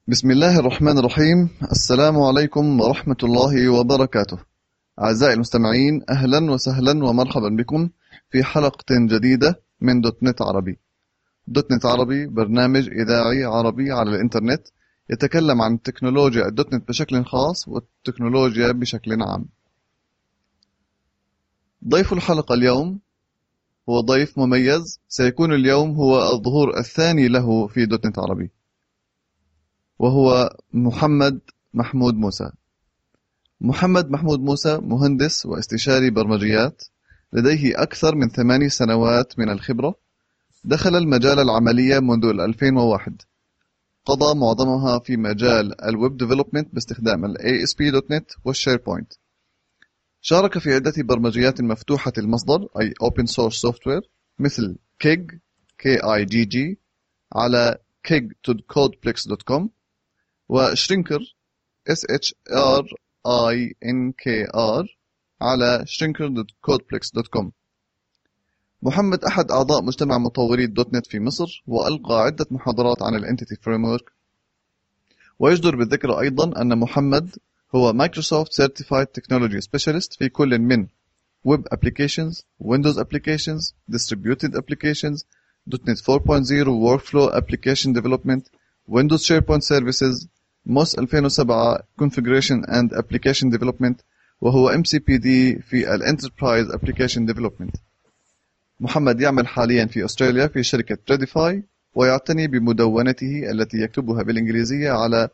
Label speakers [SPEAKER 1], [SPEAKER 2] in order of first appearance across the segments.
[SPEAKER 1] بسم الله الرحمن الرحيم السلام عليكم ورحمة الله وبركاته أعزائي المستمعين أهلا وسهلا ومرحبا بكم في حلقة جديدة من دوت نت عربي دوت نت عربي برنامج إذاعي عربي على الإنترنت يتكلم عن تكنولوجيا الدوت نت بشكل خاص والتكنولوجيا بشكل عام ضيف الحلقة اليوم هو ضيف مميز سيكون اليوم هو الظهور الثاني له في دوت نت عربي وهو محمد محمود موسى محمد محمود موسى مهندس واستشاري برمجيات لديه أكثر من ثماني سنوات من الخبرة دخل المجال العملية منذ 2001 قضى معظمها في مجال الويب ديفلوبمنت باستخدام ال ASP.NET والشيربوينت شارك في عدة برمجيات مفتوحة المصدر أي Open Source Software مثل KIG KIGG على kig.codeplex.com وشرينكر S H R I N K R على shrinker.codeplex.com محمد أحد أعضاء مجتمع مطوري الدوت نت في مصر وألقى عدة محاضرات عن الانتيتي فريمورك ويجدر بالذكر أيضا أن محمد هو مايكروسوفت سيرتيفايد تكنولوجي سبيشالست في كل من ويب ابلكيشنز ويندوز ابلكيشنز distributed applications .NET 4.0 workflow application development Windows SharePoint Services MOS 2007 Configuration and Application Development وهو MCPD في ال Enterprise Application Development محمد يعمل حاليا في أستراليا في شركة Redify ويعتني بمدونته التي يكتبها بالإنجليزية على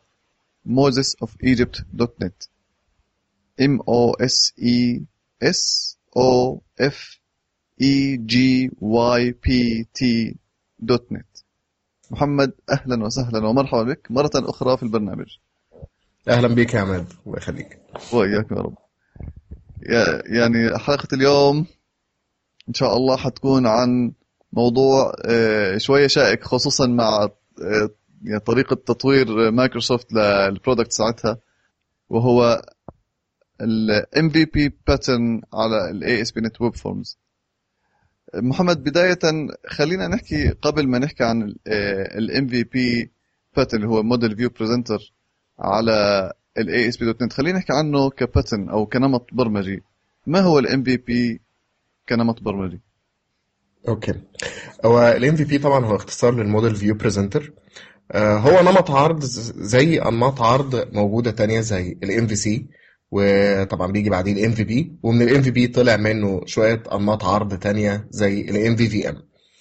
[SPEAKER 1] mosesofegypt.net M O S E S O F E G Y P T دوت نت محمد أهلا وسهلا ومرحبا بك مرة أخرى في البرنامج
[SPEAKER 2] اهلا بيك يا عماد الله يخليك
[SPEAKER 1] وإياك يا رب يا- يعني حلقة اليوم إن شاء الله حتكون عن موضوع آه، شوية شائك خصوصا مع آه، يعني طريقة تطوير مايكروسوفت للبرودكت ساعتها وهو ال MVP pattern على ال ASP.NET Web Forms محمد بداية خلينا نحكي قبل ما نحكي عن ال MVP pattern اللي هو Model View Presenter على ال ASP.NET خلينا نحكي عنه كباترن أو كنمط برمجي ما هو ال MVP كنمط برمجي؟
[SPEAKER 2] اوكي هو الام في بي طبعا هو اختصار للموديل فيو بريزنتر هو نمط عرض ز- زي انماط عرض موجوده تانية زي الام في سي وطبعا بيجي بعديه الام في بي ومن الام في بي طلع منه شويه انماط عرض تانية زي الام في في ام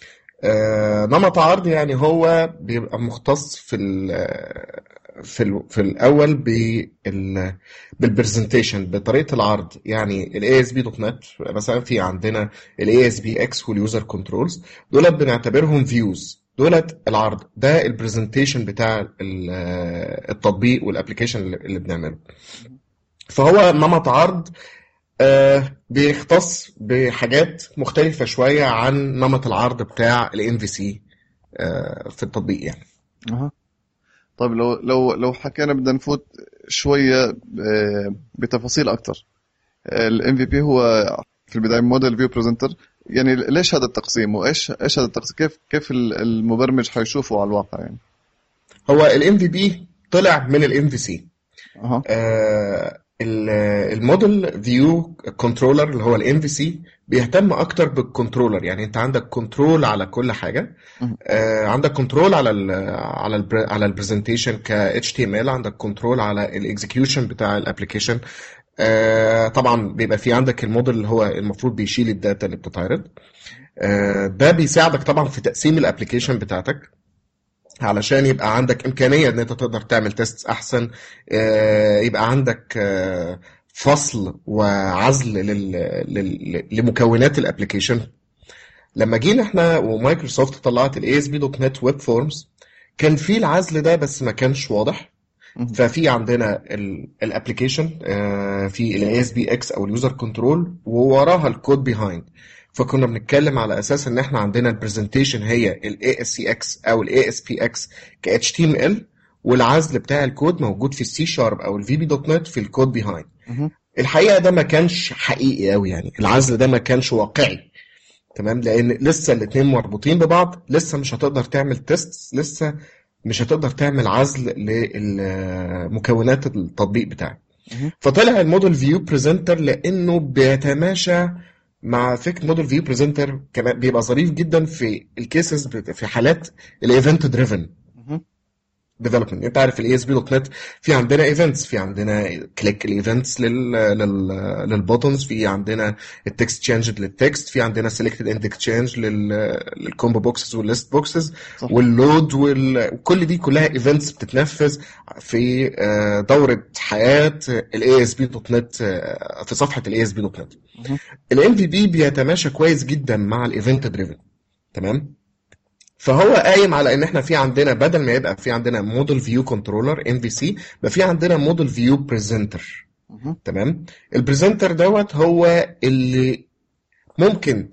[SPEAKER 2] نمط عرض يعني هو بيبقى مختص في ال في ال في الاول بال بالبرزنتيشن بطريقه العرض يعني الاي اس بي دوت نت مثلا في عندنا الاي اس بي اكس واليوزر كنترولز دولت بنعتبرهم فيوز دولت العرض ده البرزنتيشن بتاع ال- التطبيق والابلكيشن اللي اللي بنعمله فهو نمط عرض آه، بيختص بحاجات مختلفة شوية عن نمط العرض بتاع الام في سي في التطبيق يعني
[SPEAKER 1] أها طيب لو لو لو حكينا بدنا نفوت شوية آه، بتفاصيل أكثر ال MVP هو في البداية موديل فيو بريزنتر يعني ليش هذا التقسيم وايش ايش هذا التقسيم كيف كيف ال- المبرمج حيشوفه على الواقع يعني
[SPEAKER 2] هو الام في بي طلع من الام في سي
[SPEAKER 1] اها
[SPEAKER 2] الموديل فيو كنترولر اللي هو الام في سي بيهتم اكتر بالكنترولر يعني انت عندك كنترول على كل حاجه
[SPEAKER 1] مهم.
[SPEAKER 2] آه، عندك كنترول على ال على ال على البرزنتيشن ك اتش تي ام ال عندك كنترول على الاكزكيوشن بتاع الابلكيشن طبعا بيبقى في عندك الموديل اللي هو المفروض بيشيل الداتا اللي بتتعرض آه، ده بيساعدك طبعا في تقسيم الابلكيشن بتاعتك علشان يبقى عندك إمكانية إن أنت تقدر تعمل تيست أحسن آه، يبقى عندك آه، فصل وعزل لل... لل... لمكونات الابلكيشن لما جينا احنا ومايكروسوفت طلعت الاي اس بي دوت نت ويب فورمز كان في العزل ده بس ما كانش واضح
[SPEAKER 1] مهم.
[SPEAKER 2] ففي عندنا الابلكيشن في الاي اس بي اكس او اليوزر كنترول ووراها الكود بيهايند فكنا بنتكلم على اساس ان احنا عندنا البرزنتيشن هي الاي اس سي اكس او الاي اس بي اكس ك اتش تي ام ال والعزل بتاع الكود موجود في السي شارب او الفي بي دوت نت في الكود بيهايند
[SPEAKER 1] مهم.
[SPEAKER 2] الحقيقه ده ما كانش حقيقي قوي يعني العزل ده ما كانش واقعي تمام لان لسه الاثنين مربوطين ببعض لسه مش هتقدر تعمل تيست لسه مش هتقدر تعمل عزل لمكونات التطبيق بتاعك
[SPEAKER 1] مهم.
[SPEAKER 2] فطلع الموديل فيو بريزنتر لانه بيتماشى مع فكره موديل فيو بريزنتر كمان بيبقى ظريف جدا في الكيسز في حالات الايفنت دريفن
[SPEAKER 1] مهم.
[SPEAKER 2] ديفلوبمنت انت عارف الاي اس بي دوت نت في عندنا ايفنتس في عندنا كليك الايفنتس لل لل للبوتنز في عندنا التكست تشينج للتكست في عندنا سيلكتد اند اكسشينج للكومبو بوكسز والليست بوكسز
[SPEAKER 1] صح.
[SPEAKER 2] واللود وال... وكل دي كلها ايفنتس بتتنفذ في آه، دوره حياه الاي اس بي دوت نت في صفحه الاي اس بي دوت نت
[SPEAKER 1] مهم.
[SPEAKER 2] الام في بي بيتماشى كويس جدا مع الايفنت دريفن تمام فهو قايم على ان احنا في عندنا بدل ما يبقى في عندنا موديل فيو كنترولر ام في سي بقى في عندنا موديل فيو بريزنتر
[SPEAKER 1] مهم.
[SPEAKER 2] تمام البريزنتر دوت هو اللي ممكن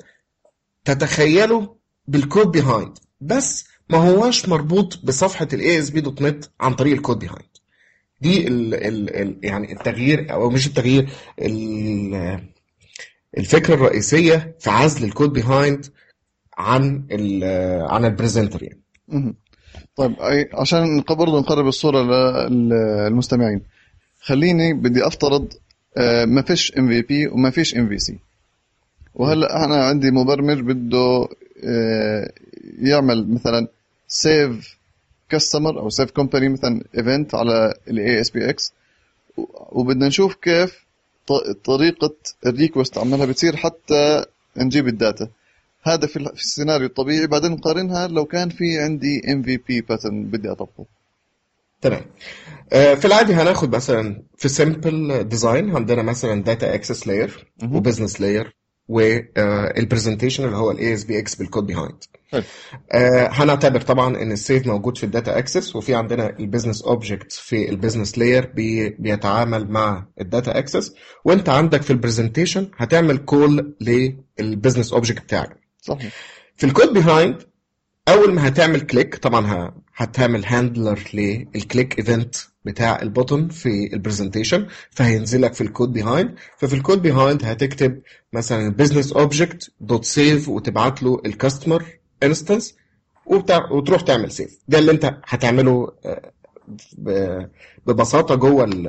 [SPEAKER 2] تتخيله بالكود بيهايند بس ما هواش مربوط بصفحه الاي اس بي دوت نت عن طريق الكود بيهايند دي ال ال ال يعني التغيير او مش التغيير ال- الفكره الرئيسيه في عزل الكود بيهايند عن ال عن البريزنتر يعني
[SPEAKER 1] مهم. طيب أي عشان نق- برضه نقرب الصورة للمستمعين خليني بدي افترض آه، ما فيش ام في بي وما فيش ام في سي وهلا انا عندي مبرمج بده آه، يعمل مثلا سيف كاستمر او سيف كومباني مثلا ايفنت على الاي اس بي اكس وبدنا نشوف كيف ط- طريقة الريكوست عمالها بتصير حتى نجيب الداتا هذا في ال- في السيناريو الطبيعي بعدين نقارنها لو كان في عندي ام في بي باترن بدي اطبقه
[SPEAKER 2] تمام آه، في العادي هناخد مثلا في سمبل ديزاين عندنا مثلا داتا اكسس لاير
[SPEAKER 1] مهم.
[SPEAKER 2] وبزنس لاير والبرزنتيشن اللي هو الاي اس بي اكس بالكود بيهايند
[SPEAKER 1] حلو.
[SPEAKER 2] هنعتبر طبعا ان السيف موجود في الداتا اكسس وفي عندنا البيزنس اوبجكت في البيزنس لاير بي بيتعامل مع الداتا اكسس وانت عندك في البرزنتيشن هتعمل كول للبيزنس اوبجكت بتاعك
[SPEAKER 1] صحيح
[SPEAKER 2] في الكود بيهايند اول ما هتعمل كليك طبعا ه- هتعمل هاندلر للكليك ايفنت بتاع البوتن في البرزنتيشن فهينزل لك في الكود بيهايند ففي الكود بيهايند هتكتب مثلا البيزنس اوبجكت دوت سيف وتبعت له الكاستمر انستنس وبتاع وتروح تعمل سيف ده اللي انت هتعمله آه، ب- ببساطه جوه ال-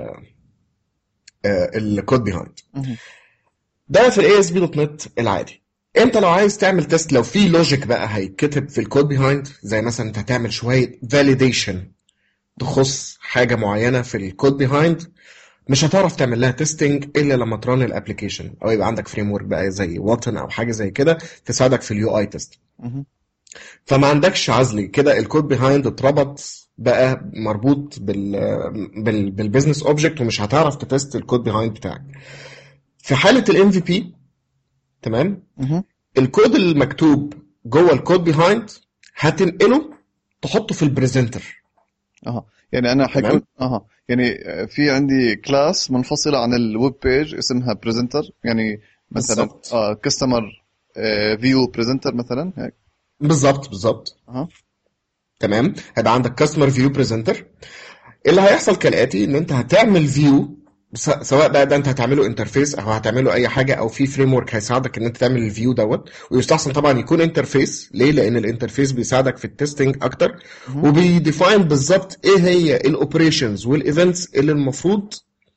[SPEAKER 2] آه، الكود بيهايند
[SPEAKER 1] مهم.
[SPEAKER 2] ده في الاي اس بي دوت نت العادي انت لو عايز تعمل تيست لو في لوجيك بقى هيتكتب في الكود بيهايند زي مثلا انت هتعمل شويه فاليديشن تخص حاجه معينه في الكود بيهايند مش هتعرف تعمل لها تيستنج الا لما تران الابلكيشن او يبقى عندك فريم ورك بقى زي واتن او حاجه زي كده تساعدك في اليو اي تيست
[SPEAKER 1] مهم.
[SPEAKER 2] فما عندكش عزلي كده الكود بيهايند اتربط بقى مربوط بال بال بالبيزنس اوبجكت ومش هتعرف تتست الكود بيهايند بتاعك في حاله الام في بي تمام
[SPEAKER 1] مهم.
[SPEAKER 2] الكود المكتوب جوه الكود بيهايند هتنقله تحطه في البريزنتر
[SPEAKER 1] اها يعني انا حيكون
[SPEAKER 2] تمام.
[SPEAKER 1] اها يعني في عندي كلاس منفصله عن الويب بيج اسمها بريزنتر يعني مثلا
[SPEAKER 2] بالظبط.
[SPEAKER 1] اه كاستمر فيو بريزنتر مثلا هيك
[SPEAKER 2] بالظبط بالظبط
[SPEAKER 1] اها
[SPEAKER 2] تمام هيبقى عندك كاستمر فيو بريزنتر اللي هيحصل كالاتي ان انت هتعمل فيو سواء بقى ده انت هتعمله انترفيس او هتعمله اي حاجه او في فريم ورك هيساعدك ان انت تعمل الفيو دوت ويستحسن طبعا يكون انترفيس ليه لان الانترفيس بيساعدك في التستنج اكتر
[SPEAKER 1] مهم.
[SPEAKER 2] وبيديفاين بالظبط ايه هي الاوبريشنز والايفنتس اللي المفروض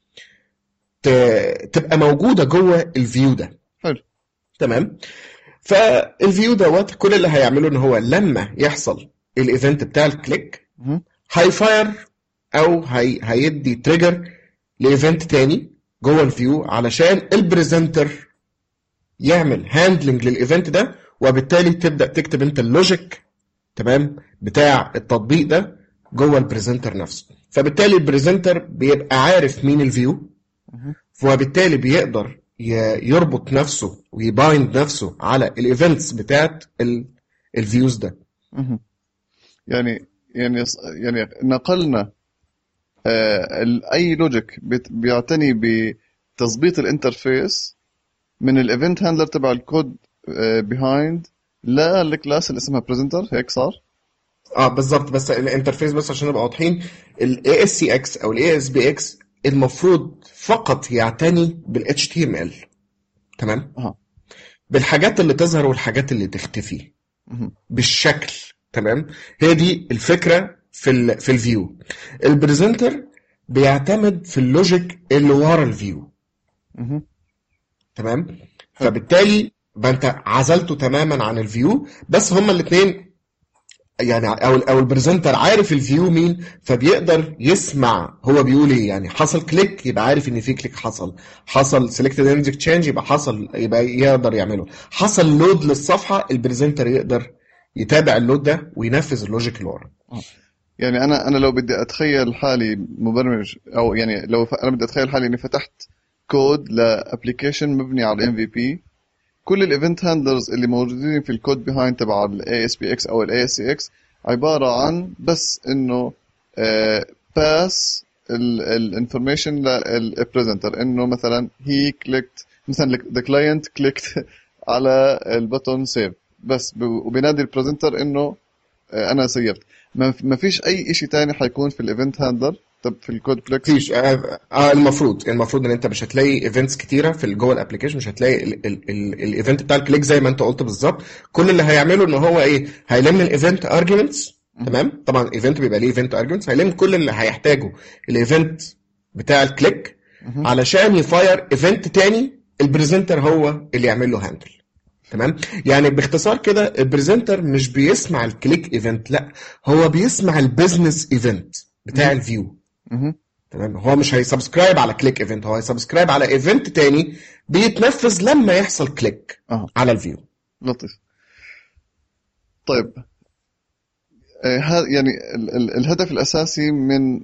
[SPEAKER 2] ت- تبقى موجوده جوه الفيو ده
[SPEAKER 1] حلو
[SPEAKER 2] تمام فالفيو دوت كل اللي هيعمله ان هو لما يحصل الايفنت بتاع الكليك
[SPEAKER 1] مهم.
[SPEAKER 2] هيفاير او هي هيدي تريجر لايفنت تاني جوه الفيو علشان البريزنتر يعمل هاندلنج للايفنت ده وبالتالي تبدا تكتب انت اللوجيك تمام بتاع التطبيق ده جوه البريزنتر نفسه فبالتالي البريزنتر بيبقى عارف مين الفيو
[SPEAKER 1] مهم.
[SPEAKER 2] وبالتالي بيقدر ي- يربط نفسه ويبايند نفسه على الايفنتس بتاعت الفيوز ده
[SPEAKER 1] مهم. يعني يعني يعني نقلنا آه ال- اي لوجيك بت- بيعتني بتظبيط الانترفيس من الايفنت هاندلر تبع الكود بيهايند للكلاس اللي اسمها بريزنتر هيك صار
[SPEAKER 2] اه بالظبط بس الانترفيس بس عشان نبقى واضحين الاي اس سي اكس او الاي اس بي اكس المفروض فقط يعتني بالاتش تي ام ال تمام
[SPEAKER 1] اها
[SPEAKER 2] بالحاجات اللي تظهر والحاجات اللي تختفي
[SPEAKER 1] مهم.
[SPEAKER 2] بالشكل تمام هي دي الفكره في ال في الفيو البريزنتر بيعتمد في اللوجيك اللي ورا الفيو
[SPEAKER 1] مهم.
[SPEAKER 2] تمام فبالتالي يبقى انت عزلته تماما عن الفيو بس هما الاثنين يعني او او البريزنتر عارف الفيو مين فبيقدر يسمع هو بيقول ايه يعني حصل كليك يبقى عارف ان في كليك حصل حصل سيلكتد ايمج تشينج يبقى حصل يبقى يقدر يعمله حصل لود للصفحه البريزنتر يقدر يتابع اللود ده وينفذ اللوجيك اللي ورا
[SPEAKER 1] يعني انا انا لو بدي اتخيل حالي مبرمج او يعني لو ف... انا بدي اتخيل حالي اني فتحت كود لابلكيشن مبني على الام في بي كل الايفنت هاندلرز اللي موجودين في الكود بيهايند تبع الاي اس بي اكس او الاي اس سي اكس عباره عن بس انه باس الانفورميشن للبريزنتر انه مثلا هي كليكت مثلا ذا كلاينت كليكت على البutton سيف بس ب- وبينادي البريزنتر انه آه، انا سيفت ما ما فيش اي شيء تاني حيكون في الايفنت هاندلر طب في الكود بلكس
[SPEAKER 2] مفيش آه آه، المفروض المفروض ان انت مش هتلاقي ايفنتس كتيره في جوه الابلكيشن مش هتلاقي الايفنت بتاع الكليك زي ما انت قلت بالظبط كل اللي هيعمله ان هو ايه هيلم الايفنت ارجيومنتس تمام طبعا الايفنت بيبقى ليه ايفنت ارجيومنتس هيلم كل اللي هيحتاجه الايفنت بتاع الكليك علشان يفاير ايفنت تاني البريزنتر هو اللي يعمل له هاندل تمام يعني باختصار كده البريزنتر مش بيسمع الكليك ايفنت لا هو بيسمع البيزنس ايفنت بتاع الفيو
[SPEAKER 1] مهم.
[SPEAKER 2] تمام هو مش هيسبسكرايب على كليك ايفنت هو هيسبسكرايب على ايفنت تاني بيتنفذ لما يحصل كليك
[SPEAKER 1] أها.
[SPEAKER 2] على الفيو
[SPEAKER 1] لطيف طيب آه، ها يعني ال- ال- الهدف الاساسي من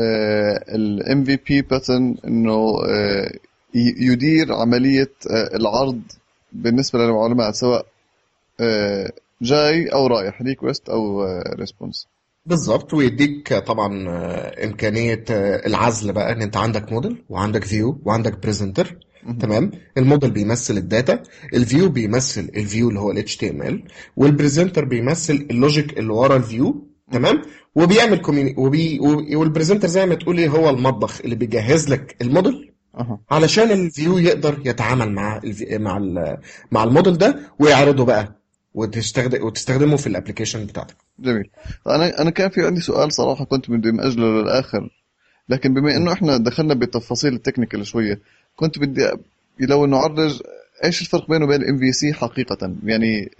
[SPEAKER 1] الام في بي باترن انه آه، ي- يدير عمليه آه، العرض بالنسبه للمعلومات سواء آه، جاي او رايح ريكوست او ريسبونس
[SPEAKER 2] بالظبط ويديك طبعا آه، امكانيه آه، العزل بقى ان انت عندك موديل وعندك فيو وعندك بريزنتر تمام الموديل بيمثل الداتا الفيو بيمثل الفيو اللي هو ال HTML والبريزنتر بيمثل اللوجيك اللي ورا الفيو تمام وبيعمل كوميوني وبي وبي- والبريزنتر زي ما تقول ايه هو المطبخ اللي بيجهز لك الموديل
[SPEAKER 1] اها
[SPEAKER 2] علشان الفيو يقدر يتعامل مع الفي... مع ال... مع الموديل ده ويعرضه بقى وتستخدم وتستخدمه في الابلكيشن بتاعتك
[SPEAKER 1] جميل انا انا كان في عندي سؤال صراحه كنت بدي مأجله للاخر لكن بما انه احنا دخلنا بتفاصيل التكنيكال شويه كنت بدي أ- لو نعرج ايش الفرق بينه وبين الام في سي حقيقه يعني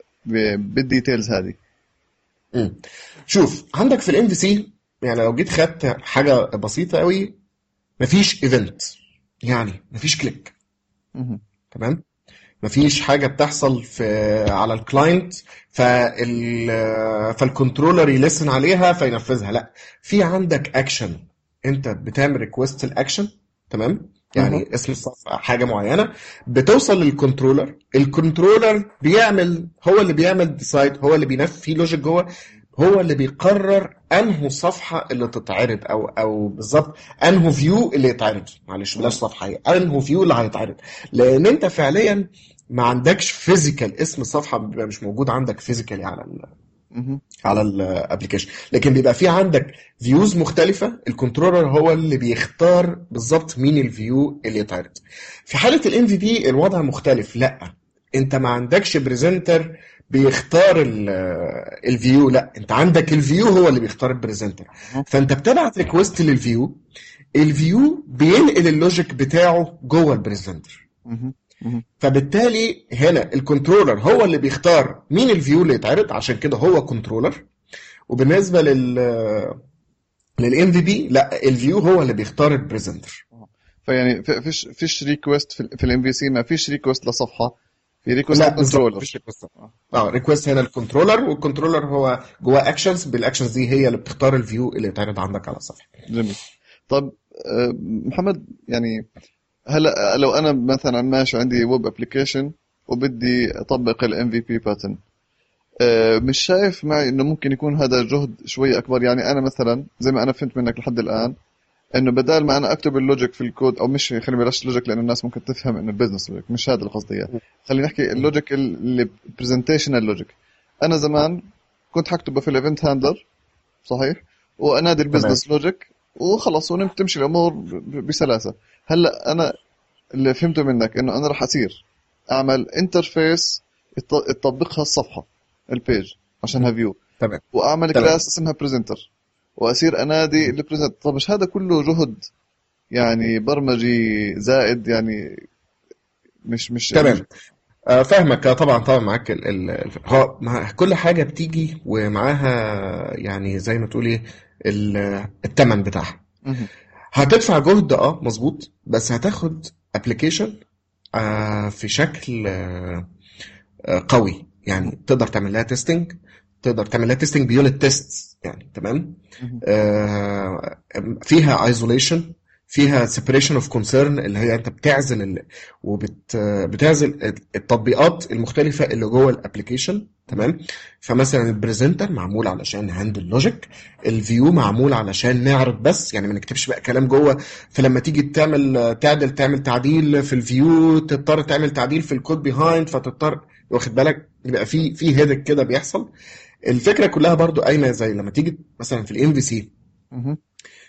[SPEAKER 1] ب- بالديتيلز هذه
[SPEAKER 2] مم. شوف عندك في الام في سي يعني لو جيت خدت حاجه بسيطه قوي مفيش ايفنت يعني مفيش كليك
[SPEAKER 1] مهم.
[SPEAKER 2] تمام مفيش حاجه بتحصل في على الكلاينت فال فالكنترولر يلسن عليها فينفذها لا في عندك اكشن انت بتعمل ريكوست الاكشن تمام يعني اسم الصفحه حاجه معينه بتوصل للكنترولر الكنترولر بيعمل هو اللي بيعمل ديسايد هو اللي بينفذ في لوجيك جوه هو اللي بيقرر انهو صفحه اللي تتعرض او او بالظبط انهو فيو اللي يتعرض معلش بلاش صفحه هي انهو فيو اللي هيتعرض لان انت فعليا ما عندكش فيزيكال اسم الصفحه بيبقى مش موجود عندك فيزيكالي على ال
[SPEAKER 1] مهم.
[SPEAKER 2] على الابلكيشن لكن بيبقى في عندك فيوز مختلفه الكنترولر هو اللي بيختار بالظبط مين الفيو اللي يتعرض في حاله الام في بي الوضع مختلف لا انت ما عندكش بريزنتر بيختار الفيو لا انت عندك الفيو هو اللي بيختار البريزنتر فانت بتبعت ريكوست للفيو الفيو بينقل اللوجيك بتاعه جوه البريزنتر
[SPEAKER 1] مهم. مهم.
[SPEAKER 2] فبالتالي هنا الكنترولر هو اللي بيختار مين الفيو اللي يتعرض عشان كده هو كنترولر وبالنسبه لل للام في بي لا الفيو هو اللي بيختار البريزنتر
[SPEAKER 1] فيعني في- فيش فيش ريكوست في الام في سي ما فيش ريكوست لصفحه في ريكوست
[SPEAKER 2] لا بالظبط
[SPEAKER 1] للكنترولر
[SPEAKER 2] مفيش ريكوست اه ريكوست هنا الكنترولر والكنترولر هو جواه اكشنز بالاكشنز دي هي اللي بتختار الفيو اللي يتعرض عندك على الصفحه
[SPEAKER 1] جميل طب آه، محمد يعني هلا لو انا مثلا ماشي عندي ويب ابلكيشن وبدي اطبق الام في بي باترن مش شايف معي انه ممكن يكون هذا جهد شوي اكبر يعني انا مثلا زي ما انا فهمت منك لحد الان انه بدال ما انا اكتب اللوجيك في الكود او مش خلينا بلاش لوجيك لانه الناس ممكن تفهم انه البزنس لوجيك مش هذا اللي قصدي اياه خلينا نحكي اللوجيك اللي برزنتيشنال لوجيك انا زمان كنت حكتبه في الايفنت هاندلر صحيح وانادي البزنس لوجيك وخلص ونمشي الامور ب- بسلاسه هلا انا اللي فهمته منك انه انا راح اصير اعمل انترفيس تطبقها الصفحه البيج عشانها فيو
[SPEAKER 2] تمام
[SPEAKER 1] واعمل
[SPEAKER 2] تمام.
[SPEAKER 1] كلاس اسمها بريزنتر واصير انادي البريزنت طب مش هذا كله جهد يعني برمجي زائد يعني مش مش
[SPEAKER 2] تمام آه، فاهمك آه، طبعا طبعا معاك ال ال ال- هو مع كل حاجة بتيجي ومعاها يعني زي ما تقول ايه ال- التمن بتاعها
[SPEAKER 1] مهم.
[SPEAKER 2] هتدفع جهد اه مظبوط بس هتاخد ابلكيشن في شكل آه، آه، قوي يعني تقدر تعمل لها تيستنج تقدر تعمل لها تيستنج بيونت تيست يعني تمام
[SPEAKER 1] مهم.
[SPEAKER 2] آه، فيها ايزوليشن فيها separation اوف كونسيرن اللي هي انت بتعزل ال... وبت بتعزل التطبيقات المختلفه اللي جوه الابلكيشن تمام فمثلا البريزنتر معمول علشان هاندل لوجيك الفيو معمول علشان نعرض بس يعني ما نكتبش بقى كلام جوه فلما تيجي تعمل تعدل تعمل تعديل في الفيو تضطر تعمل تعديل في الكود بيهايند فتضطر واخد بالك يبقى في في هيدك كده بيحصل الفكره كلها برضو قايمه زي لما تيجي مثلا في الام في سي
[SPEAKER 1] مهم.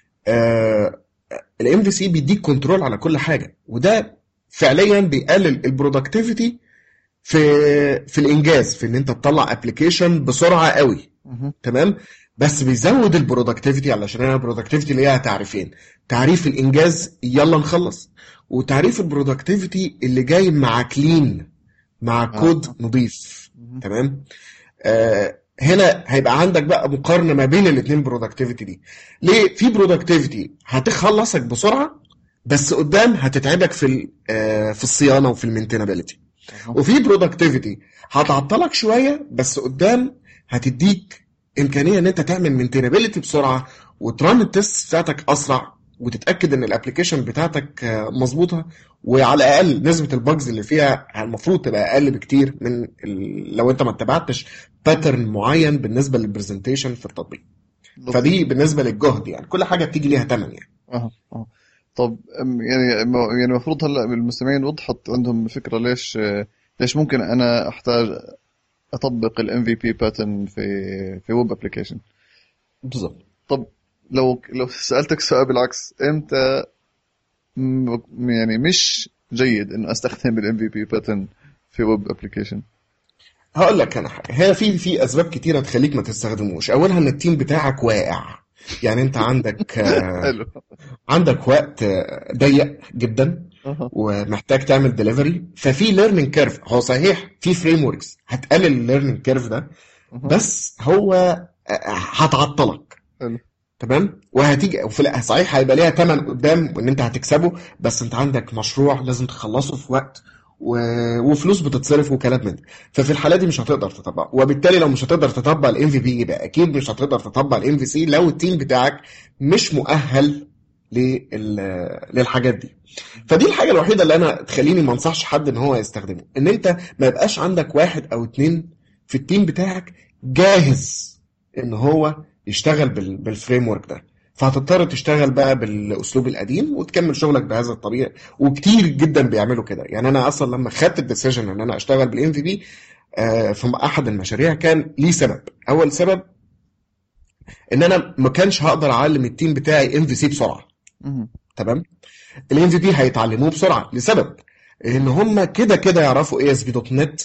[SPEAKER 2] الام في سي بيديك كنترول على كل حاجه وده فعليا بيقلل البرودكتيفيتي في في الانجاز في ان انت تطلع ابلكيشن بسرعه قوي
[SPEAKER 1] مهم.
[SPEAKER 2] تمام بس بيزود البرودكتيفيتي علشان انا البرودكتيفيتي ليها تعريفين تعريف الانجاز يلا نخلص وتعريف البرودكتيفيتي اللي جاي مع كلين مع
[SPEAKER 1] آه.
[SPEAKER 2] كود نظيف
[SPEAKER 1] مهم.
[SPEAKER 2] تمام آه هنا هيبقى عندك بقى مقارنه ما بين الاثنين برودكتيفيتي دي ليه في برودكتيفيتي هتخلصك بسرعه بس قدام هتتعبك في ال- آه، في الصيانه وفي المينتينابيلتي
[SPEAKER 1] أها.
[SPEAKER 2] وفي برودكتيفيتي هتعطلك شويه بس قدام هتديك امكانيه ان انت تعمل مينتينابيلتي بسرعه وتران التست بتاعتك اسرع وتتاكد ان الابلكيشن بتاعتك آه، مظبوطه وعلى الاقل نسبه البجز اللي فيها المفروض تبقى اقل بكتير من ال... لو انت ما اتبعتش باترن معين بالنسبه للبرزنتيشن في التطبيق فدي بالنسبه للجهد يعني كل حاجه بتيجي ليها ثمن يعني
[SPEAKER 1] اها اها طب أم، يعني م- يعني المفروض هلا المستمعين وضحت عندهم فكره ليش آه، ليش ممكن انا احتاج اطبق الام في بي باترن في في ويب ابلكيشن
[SPEAKER 2] بالظبط
[SPEAKER 1] طب لو لو سالتك سؤال بالعكس امتى م- يعني مش جيد انه استخدم الام في بي باترن في ويب ابلكيشن
[SPEAKER 2] هقول لك انا حاجه هي في في اسباب كتيره تخليك ما تستخدموش اولها ان التيم بتاعك واقع يعني انت عندك آه،
[SPEAKER 1] حلو
[SPEAKER 2] عندك وقت آه، ضيق جدا
[SPEAKER 1] اها
[SPEAKER 2] ومحتاج تعمل ديليفري ففي ليرنينج كيرف هو صحيح في فريم وركس هتقلل الليرنينج كيرف ده
[SPEAKER 1] أها.
[SPEAKER 2] بس هو آه، هتعطلك
[SPEAKER 1] حلو
[SPEAKER 2] تمام وهتيجي وفي الآخر صحيح هيبقى ليها ثمن قدام وان انت هتكسبه بس انت عندك مشروع لازم تخلصه في وقت و... وفلوس بتتصرف وكلام من ده ففي الحاله دي مش هتقدر تطبق وبالتالي لو مش هتقدر تطبق الام في بي يبقى اكيد مش هتقدر تطبق الام في سي لو التيم بتاعك مش مؤهل لل... للحاجات دي فدي الحاجه الوحيده اللي انا تخليني ما انصحش حد ان هو يستخدمه ان انت ما يبقاش عندك واحد او اتنين في التيم بتاعك جاهز ان هو يشتغل بال... بالفريم ورك ده فهتضطر تشتغل بقى بالاسلوب القديم وتكمل شغلك بهذا الطريقه وكتير جدا بيعملوا كده يعني انا اصلا لما خدت الديسيجن ان انا اشتغل بالام في بي في احد المشاريع كان ليه سبب اول سبب ان انا ما كانش هقدر اعلم التيم بتاعي ام في سي بسرعه
[SPEAKER 1] مهم.
[SPEAKER 2] تمام الام في بي هيتعلموه بسرعه لسبب ان هم كده كده يعرفوا اي اس بي دوت نت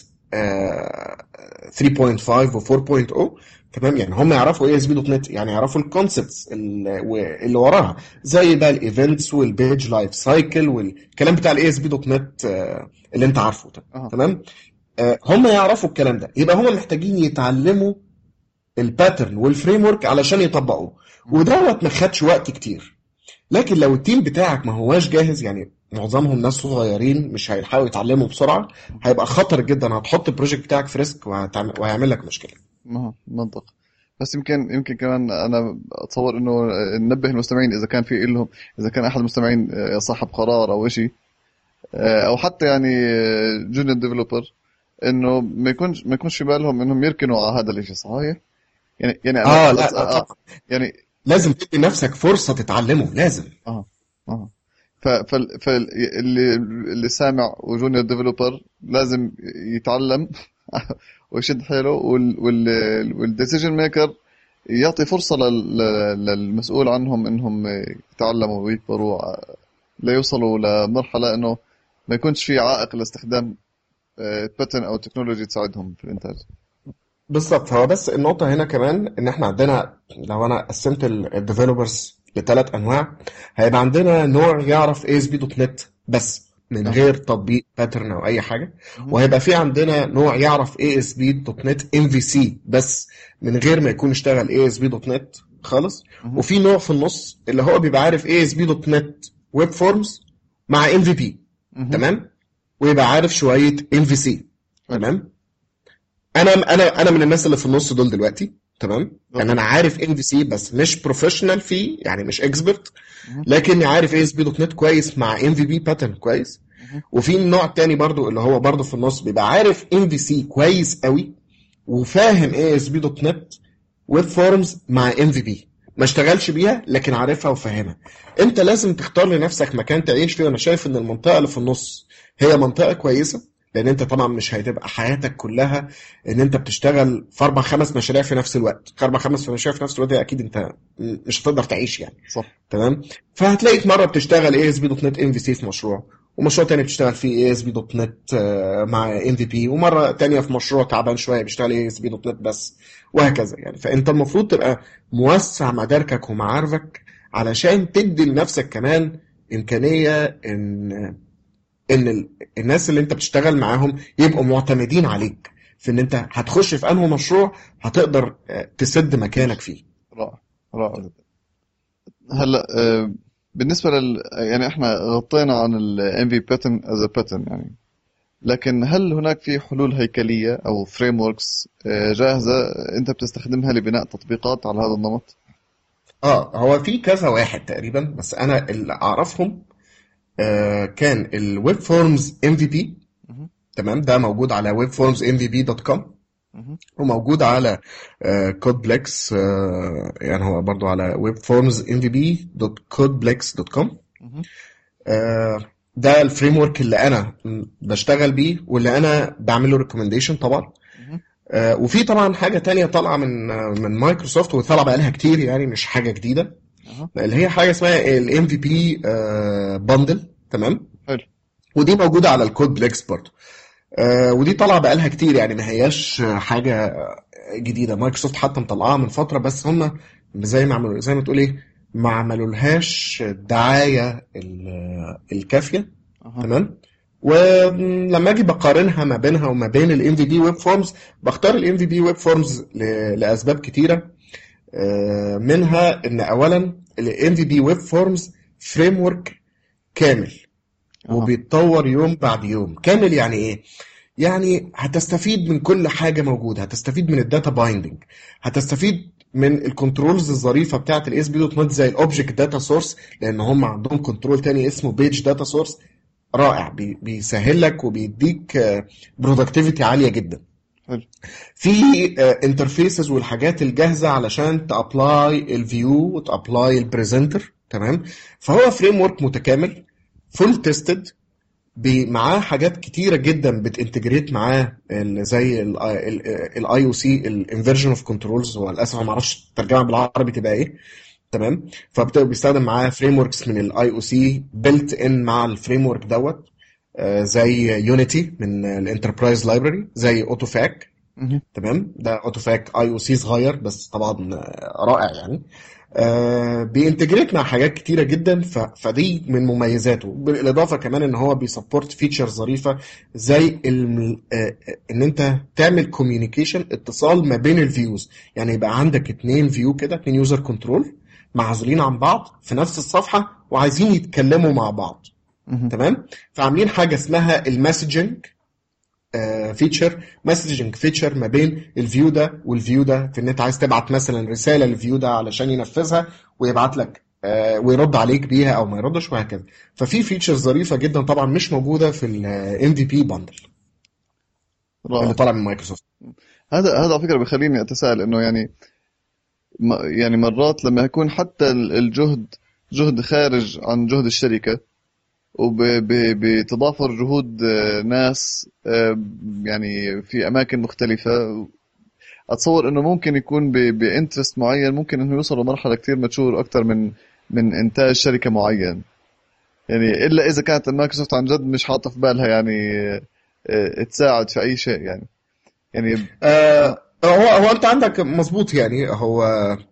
[SPEAKER 2] 3.5 و 4.0 تمام يعني هم يعرفوا اي اس بي دوت نت يعني يعرفوا الكونسبتس اللي وراها زي بقى الايفنتس والبيج لايف سايكل والكلام بتاع الاي اس بي دوت نت اللي انت عارفه ده
[SPEAKER 1] أها.
[SPEAKER 2] تمام آه، هم يعرفوا الكلام ده يبقى هم محتاجين يتعلموا الباترن والفريم ورك علشان يطبقوه ودوت ما خدش وقت كتير لكن لو التيم بتاعك ما هواش جاهز يعني معظمهم ناس صغيرين مش هيلحقوا يتعلموا بسرعه هيبقى خطر جدا هتحط البروجكت بتاعك في ريسك وهتعمل وهيعمل لك مشكله
[SPEAKER 1] ما منطق بس يمكن يمكن كمان انا اتصور انه ننبه المستمعين اذا كان في لهم اذا كان احد المستمعين آه، صاحب قرار او شيء او حتى يعني جونيور ديفلوبر انه ما يكونش ما يكونش في بالهم انهم يركنوا على هذا الشيء صحيح؟ يعني يعني انا
[SPEAKER 2] اه لا, لا
[SPEAKER 1] آه
[SPEAKER 2] طبعا
[SPEAKER 1] يعني
[SPEAKER 2] لازم تدي نفسك فرصه تتعلمه لازم
[SPEAKER 1] اه اه ف فال- فاللي اللي سامع وجونيور ديفلوبر لازم يتعلم ويشد حيله وال وال والديسيجن ميكر يعطي فرصة لل- لل- للمسؤول عنهم انهم يتعلموا ويكبروا ليوصلوا لمرحلة انه ما يكونش في عائق لاستخدام باترن او تكنولوجي تساعدهم في الانتاج
[SPEAKER 2] بالظبط هو بس النقطة هنا كمان إن إحنا عندنا لو أنا قسمت الديفلوبرز لثلاث أنواع هيبقى عندنا نوع يعرف ASP.NET بس من
[SPEAKER 1] أها.
[SPEAKER 2] غير تطبيق باترن أو أي حاجة
[SPEAKER 1] مهم.
[SPEAKER 2] وهيبقى في عندنا نوع يعرف ASP.NET MVC بس من غير ما يكون اشتغل ASP.NET خالص
[SPEAKER 1] مهم.
[SPEAKER 2] وفي نوع في النص اللي هو بيبقى عارف ASP.NET Web Forms مع MVP
[SPEAKER 1] مهم.
[SPEAKER 2] تمام ويبقى عارف شوية MVC
[SPEAKER 1] حلو.
[SPEAKER 2] تمام انا انا انا من الناس اللي في النص دول دلوقتي تمام يعني انا عارف ام في سي بس مش بروفيشنال فيه يعني مش اكسبرت
[SPEAKER 1] مهم.
[SPEAKER 2] لكني عارف اي اس بي دوت نت كويس مع ام في بي باترن كويس
[SPEAKER 1] مهم.
[SPEAKER 2] وفي النوع التاني برضو اللي هو برضو في النص بيبقى عارف ام في سي كويس قوي وفاهم اي اس بي دوت نت ويب فورمز مع ام في بي ما اشتغلش بيها لكن عارفها وفاهمها انت لازم تختار لنفسك مكان تعيش فيه وانا شايف ان المنطقه اللي في النص هي منطقه كويسه لان انت طبعا مش هتبقى حياتك كلها ان انت بتشتغل في اربع خمس مشاريع في نفس الوقت اربع خمس مشاريع في نفس الوقت اكيد انت مش هتقدر تعيش يعني
[SPEAKER 1] صح
[SPEAKER 2] تمام فهتلاقيك مره بتشتغل اي اس بي دوت نت ام في سي في مشروع ومشروع تاني بتشتغل فيه اي اس بي دوت نت مع ام في بي ومره تانية في مشروع تعبان شويه بيشتغل اي اس بي دوت نت بس وهكذا يعني فانت المفروض تبقى موسع مداركك ومعارفك علشان تدي لنفسك كمان امكانيه ان ان ال- الناس اللي انت بتشتغل معاهم يبقوا معتمدين عليك في ان انت هتخش في انه مشروع هتقدر آه، تسد مكانك فيه
[SPEAKER 1] رائع رائع جدا هلا آه، بالنسبة لل يعني احنا غطينا عن ال MV pattern as a pattern يعني لكن هل هناك في حلول هيكلية أو frameworks آه، جاهزة أنت بتستخدمها لبناء تطبيقات على هذا النمط؟
[SPEAKER 2] اه هو في كذا واحد تقريبا بس انا اللي اعرفهم آه كان الويب فورمز ام في بي
[SPEAKER 1] مهم.
[SPEAKER 2] تمام ده موجود على webformsmvp.com
[SPEAKER 1] مهم.
[SPEAKER 2] وموجود على كود بليكس يعني هو برضو على webformsmvp.codeblex.com
[SPEAKER 1] مهم.
[SPEAKER 2] آه، ده الفريم ورك اللي انا م- بشتغل بيه واللي انا بعمل له ريكومنديشن طبعا
[SPEAKER 1] مهم.
[SPEAKER 2] آه، وفي طبعا حاجه تانية طالعه من آه، من مايكروسوفت وطالعه بقالها كتير يعني مش حاجه جديده
[SPEAKER 1] أها.
[SPEAKER 2] اللي هي حاجه اسمها الام في بي بندل تمام
[SPEAKER 1] حلو
[SPEAKER 2] ودي موجوده على الكود بليكس برضو آه، ودي طالعه بقالها كتير يعني ما هياش حاجه جديده مايكروسوفت حتى مطلعاها من فتره بس هم زي ما عملوا زي ما تقول ايه ما عملولهاش الدعايه ال- الكافيه
[SPEAKER 1] أها.
[SPEAKER 2] تمام ولما اجي بقارنها ما بينها وما بين الام في بي ويب فورمز بختار الام في بي ويب فورمز لاسباب كتيره آه، منها ان اولا الام في بي ويب فورمز فريم ورك كامل
[SPEAKER 1] أها.
[SPEAKER 2] وبيتطور يوم بعد يوم كامل يعني ايه يعني هتستفيد من كل حاجه موجوده هتستفيد من الداتا بايندنج هتستفيد من الكنترولز الظريفه بتاعه الاس بي دوت نت زي الاوبجكت داتا سورس لان هم عندهم كنترول تاني اسمه بيج داتا سورس رائع بي- بيسهل لك وبيديك برودكتيفيتي عاليه جدا
[SPEAKER 1] حلو
[SPEAKER 2] في انترفيسز والحاجات الجاهزه علشان تابلاي الفيو وتابلاي البريزنتر تمام فهو فريم ورك متكامل فول تيستد معاه حاجات كتيره جدا بتنتجريت معاه ال- زي الاي او سي الانفرجن اوف كنترولز هو للاسف أنا ما اعرفش الترجمه بالعربي تبقى ايه تمام فبيستخدم معاه فريم وركس من الاي او سي بيلت ان مع الفريم ورك دوت آه، زي يونيتي من الانتربرايز لايبراري زي اوتوفاك
[SPEAKER 1] مهم.
[SPEAKER 2] تمام ده اوتوفاك اي او سي صغير بس طبعا آه، رائع يعني آه بينتجريت مع حاجات كتيره جدا ف... فدي من مميزاته بالاضافه كمان ان هو بيسبورت فيتشر ظريفه زي الم... آه ان انت تعمل كوميونيكيشن اتصال ما بين الفيوز يعني يبقى عندك اتنين فيو كده اتنين يوزر كنترول معزولين عن بعض في نفس الصفحه وعايزين يتكلموا مع بعض
[SPEAKER 1] مهم.
[SPEAKER 2] تمام فعاملين حاجه اسمها المسجنج فيتشر مسجنج فيتشر ما بين الفيو ده والفيو ده في ان انت عايز تبعت مثلا رساله للفيو ده علشان ينفذها ويبعت لك آه، ويرد عليك بيها او ما يردش وهكذا ففي فيتشرز ظريفه جدا طبعا مش موجوده في الام في بي بندل اللي
[SPEAKER 1] رائع
[SPEAKER 2] طالع من مايكروسوفت
[SPEAKER 1] هذا هذا على فكرة بيخليني أتساءل إنه يعني م- يعني مرات لما يكون حتى ال- الجهد جهد خارج عن جهد الشركة وبتضافر جهود آه، ناس آه، يعني في أماكن مختلفة أتصور إنه ممكن يكون بإنترست معين ممكن إنه يوصل لمرحلة كتير ماتشور أكتر من من إنتاج شركة معين يعني إلا إذا كانت مايكروسوفت عن جد مش حاطة في بالها يعني آه، تساعد في أي شيء يعني يعني
[SPEAKER 2] آه هو هو انت عندك مظبوط يعني هو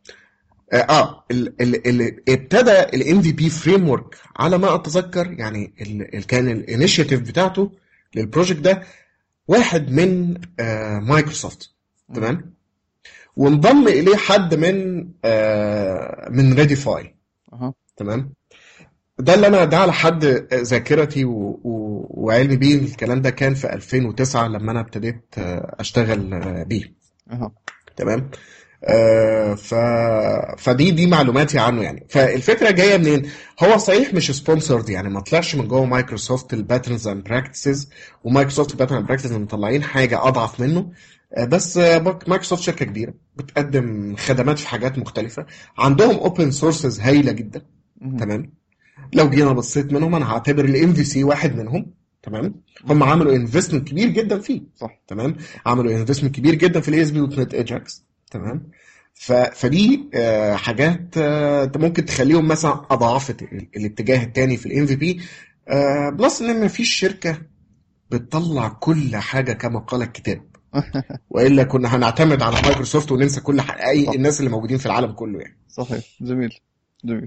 [SPEAKER 2] اه ال ال ال ابتدى الام في بي فريم ورك على ما اتذكر يعني ال ال كان الانيشيتيف بتاعته للبروجكت ده واحد من آه مايكروسوفت تمام وانضم اليه حد من آه من ريديفاي
[SPEAKER 1] اها
[SPEAKER 2] تمام ده اللي انا ده على حد ذاكرتي و... و... وعلمي بيه الكلام ده كان في 2009 لما انا ابتديت آه، اشتغل آه، بيه
[SPEAKER 1] اها
[SPEAKER 2] تمام آه ف... فدي دي معلوماتي عنه يعني فالفكره جايه منين هو صحيح مش سبونسرد يعني ما طلعش من جوه مايكروسوفت الباترنز اند براكتسز ومايكروسوفت الباترنز اند براكتسز مطلعين حاجه اضعف منه آه بس آه مايكروسوفت شركه كبيره بتقدم خدمات في حاجات مختلفه عندهم اوبن سورسز هايله جدا
[SPEAKER 1] مهم.
[SPEAKER 2] تمام لو جينا بصيت منهم انا هعتبر الام في سي واحد منهم تمام هم عملوا انفستمنت كبير جدا فيه
[SPEAKER 1] صح
[SPEAKER 2] تمام عملوا انفستمنت كبير جدا في الاي اس بي دوت نت ايجاكس تمام ف... فدي آه، حاجات آه، انت ممكن تخليهم مثلا اضعفت ال- الاتجاه الثاني في الام في بي بلس ان مفيش شركه بتطلع كل حاجه كما قال الكتاب والا كنا هنعتمد على مايكروسوفت وننسى كل حاجة اي
[SPEAKER 1] صح.
[SPEAKER 2] الناس اللي موجودين في العالم كله يعني
[SPEAKER 1] صحيح جميل جميل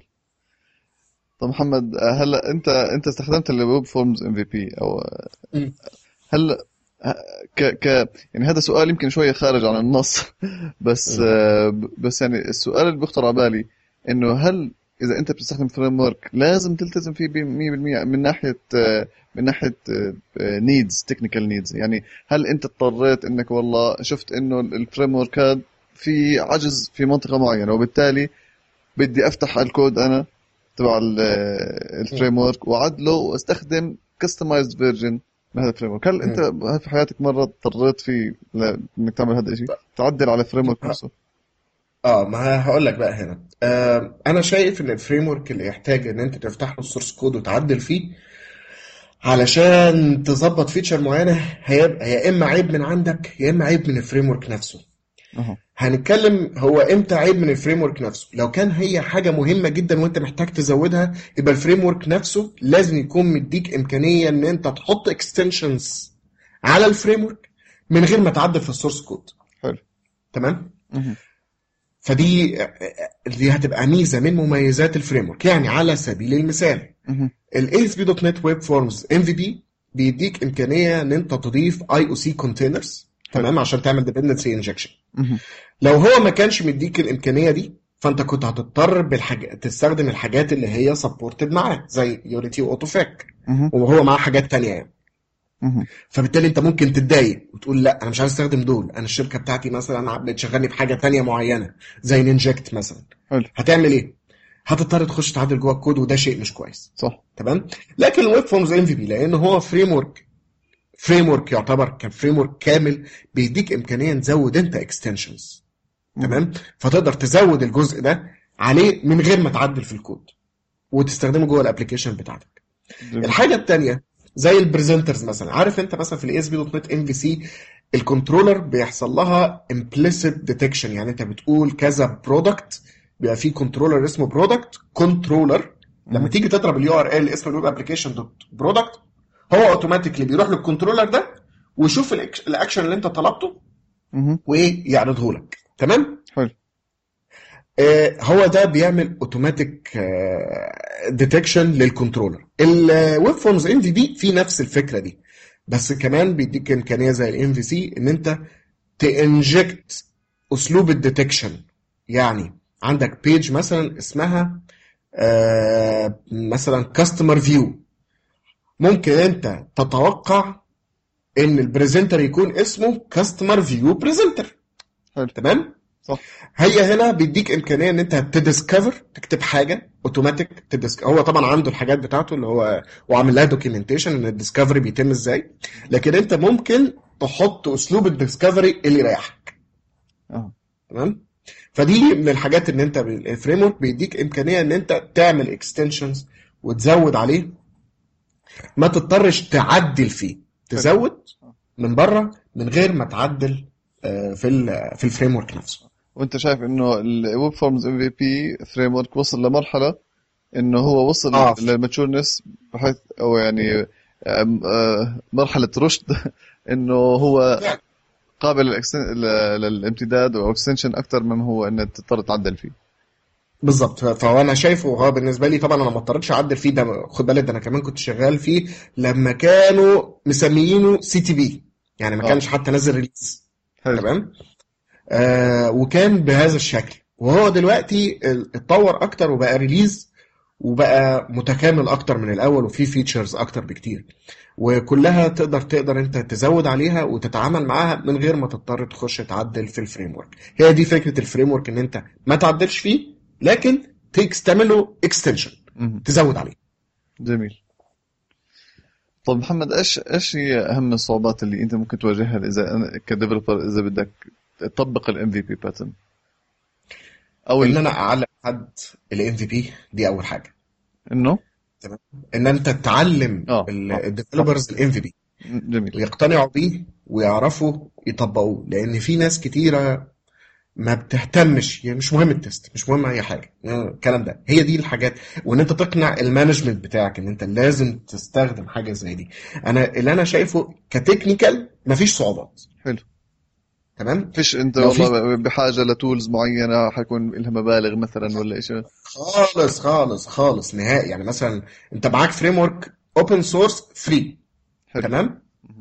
[SPEAKER 1] طب محمد آه، هلا انت انت استخدمت الويب فورمز ام في بي او
[SPEAKER 2] مم.
[SPEAKER 1] هل ك ك يعني هذا سؤال يمكن شويه خارج عن النص بس
[SPEAKER 2] مم.
[SPEAKER 1] آه، ب- بس يعني السؤال اللي بيخطر على بالي انه هل اذا انت بتستخدم فريم ورك لازم تلتزم فيه ب 100% من ناحيه آه، من ناحيه نيدز تكنيكال نيدز يعني هل انت اضطريت انك والله شفت انه الفريم ورك هذا في عجز في منطقه معينه وبالتالي بدي افتح الكود انا تبع الفريم ورك واعدله واستخدم كستمايزد فيرجن من هذا الفريم ورك هل انت في حياتك مره اضطريت في ل- انك تعمل هذا الشيء تعدل على الفريم ورك نفسه
[SPEAKER 2] اه ما هقول لك بقى هنا آه انا شايف ان الفريم ورك اللي يحتاج ان انت تفتح له السورس كود وتعدل فيه علشان تظبط فيتشر معينه هيبقى يا اما عيب من عندك يا اما عيب من الفريم ورك نفسه
[SPEAKER 1] اها
[SPEAKER 2] هنتكلم هو امتى عيب من الفريم ورك نفسه لو كان هي حاجه مهمه جدا وانت محتاج تزودها يبقى الفريم ورك نفسه لازم يكون مديك امكانيه ان انت تحط اكستنشنز على الفريم ورك من غير ما تعدل في السورس كود
[SPEAKER 1] حلو
[SPEAKER 2] تمام
[SPEAKER 1] مهم.
[SPEAKER 2] فدي دي هتبقى ميزه من مميزات الفريم ورك يعني على سبيل المثال
[SPEAKER 1] مهم.
[SPEAKER 2] الاي اس بي دوت نت ويب فورمز ام في بي بيديك امكانيه ان انت تضيف اي او سي كونتينرز تمام عشان تعمل ديبندنسي انجكشن
[SPEAKER 1] مهم.
[SPEAKER 2] لو هو ما كانش مديك الامكانيه دي فانت كنت هتضطر بالحاجة تستخدم الحاجات اللي هي سبورتد معاه زي يونيتي واوتو فاك
[SPEAKER 1] مهم.
[SPEAKER 2] وهو معاه حاجات تانية يعني
[SPEAKER 1] مهم.
[SPEAKER 2] فبالتالي انت ممكن تتضايق وتقول لا انا مش عايز استخدم دول انا الشركه بتاعتي مثلا بتشغلني بحاجه تانية معينه زي نينجكت مثلا
[SPEAKER 1] حلو
[SPEAKER 2] هتعمل ايه هتضطر تخش تعدل جوه الكود وده شيء مش كويس
[SPEAKER 1] صح
[SPEAKER 2] تمام لكن الويب فورمز ام في بي لان هو فريم ورك فريم ورك يعتبر كفريم ورك كامل بيديك امكانيه نزود انت اكستنشنز تمام فتقدر تزود الجزء ده عليه من غير ما تعدل في الكود وتستخدمه جوه الابلكيشن بتاعتك
[SPEAKER 1] جميل.
[SPEAKER 2] الحاجه الثانيه زي البريزنترز مثلا عارف انت مثلا في الاي اس بي دوت نت ام في سي الكنترولر بيحصل لها implicit detection يعني انت بتقول كذا برودكت بيبقى فيه كنترولر اسمه برودكت كنترولر لما
[SPEAKER 1] مهم.
[SPEAKER 2] تيجي تضرب اليو ار ال اسم الويب ابلكيشن دوت برودكت هو اوتوماتيكلي بيروح للكنترولر ده ويشوف الأك- الاكشن اللي انت طلبته
[SPEAKER 1] مهم.
[SPEAKER 2] وايه يعرضه لك تمام
[SPEAKER 1] حلو
[SPEAKER 2] آه، هو ده بيعمل اوتوماتيك ديتكشن للكنترولر الويب فورمز ام في بي في نفس الفكره دي بس كمان بيديك امكانيه زي الام في سي ان انت تنجكت اسلوب الديتكشن يعني عندك بيج مثلا اسمها آه، مثلا كاستمر فيو ممكن انت تتوقع ان البريزنتر يكون اسمه كاستمر فيو بريزنتر
[SPEAKER 1] حلو
[SPEAKER 2] تمام
[SPEAKER 1] صح
[SPEAKER 2] هي هنا بيديك امكانيه ان انت تديسكفر تكتب حاجه اوتوماتيك تدسك... هو طبعا عنده الحاجات بتاعته اللي هو وعامل لها دوكيومنتيشن ان الديسكفري بيتم ازاي لكن انت ممكن تحط اسلوب الديسكفري اللي يريحك
[SPEAKER 1] اه
[SPEAKER 2] تمام فدي من الحاجات ان انت الفريم ورك بيديك امكانيه ان انت تعمل اكستنشنز وتزود عليه ما تضطرش تعدل فيه تزود من بره من غير ما تعدل آه، في ال في الفريم ورك نفسه
[SPEAKER 1] وانت شايف انه الويب فورمز ام في بي فريم ورك وصل لمرحله انه هو وصل
[SPEAKER 2] اه
[SPEAKER 1] للماتشورنس بحيث او يعني آم، آه، مرحله رشد انه هو قابل للإكستن- ل- للامتداد او اكستنشن اكثر مما هو انك تضطر تعدل فيه
[SPEAKER 2] بالظبط فهو انا شايفه هو بالنسبه لي طبعا انا ما اضطريتش اعدل فيه ده خد بالك ده انا كمان كنت شغال فيه لما كانوا مسميينه سي تي بي يعني ما
[SPEAKER 1] اه
[SPEAKER 2] كانش حتى نازل ريليز
[SPEAKER 1] حلو
[SPEAKER 2] تمام آه وكان بهذا الشكل وهو دلوقتي اتطور اكتر وبقى ريليز وبقى متكامل اكتر من الاول وفيه فيتشرز اكتر بكتير وكلها تقدر تقدر انت تزود عليها وتتعامل معاها من غير ما تضطر تخش تعدل في الفريم ورك هي دي فكره الفريم ورك ان انت ما تعدلش فيه لكن تيكس تعمله اكستنشن
[SPEAKER 1] مهم.
[SPEAKER 2] تزود عليه
[SPEAKER 1] جميل طب محمد ايش ايش هي اهم الصعوبات اللي انت ممكن تواجهها اذا أنا كديفلوبر اذا بدك تطبق الام في بي باترن او
[SPEAKER 2] ان
[SPEAKER 1] ال...
[SPEAKER 2] انا اعلم حد الام في بي دي اول حاجه
[SPEAKER 1] انه
[SPEAKER 2] تمام ان انت تعلم
[SPEAKER 1] اه اه
[SPEAKER 2] الديفلوبرز الام في بي
[SPEAKER 1] جميل
[SPEAKER 2] ويقتنعوا بيه ويعرفوا يطبقوه لان في ناس كتيره ما بتهتمش يعني مش مهم التست مش مهم اي حاجه يعني الكلام ده هي دي الحاجات وان انت تقنع المانجمنت بتاعك ان انت لازم تستخدم حاجه زي دي انا اللي انا شايفه كتكنيكال مفيش صعوبات
[SPEAKER 1] حلو
[SPEAKER 2] تمام
[SPEAKER 1] فيش انت
[SPEAKER 2] لو في
[SPEAKER 1] والله بحاجه لتولز معينه حيكون لها مبالغ مثلا ولا شيء
[SPEAKER 2] خالص خالص خالص نهائي يعني مثلا انت معاك فريم ورك اوبن سورس فري
[SPEAKER 1] حلو
[SPEAKER 2] تمام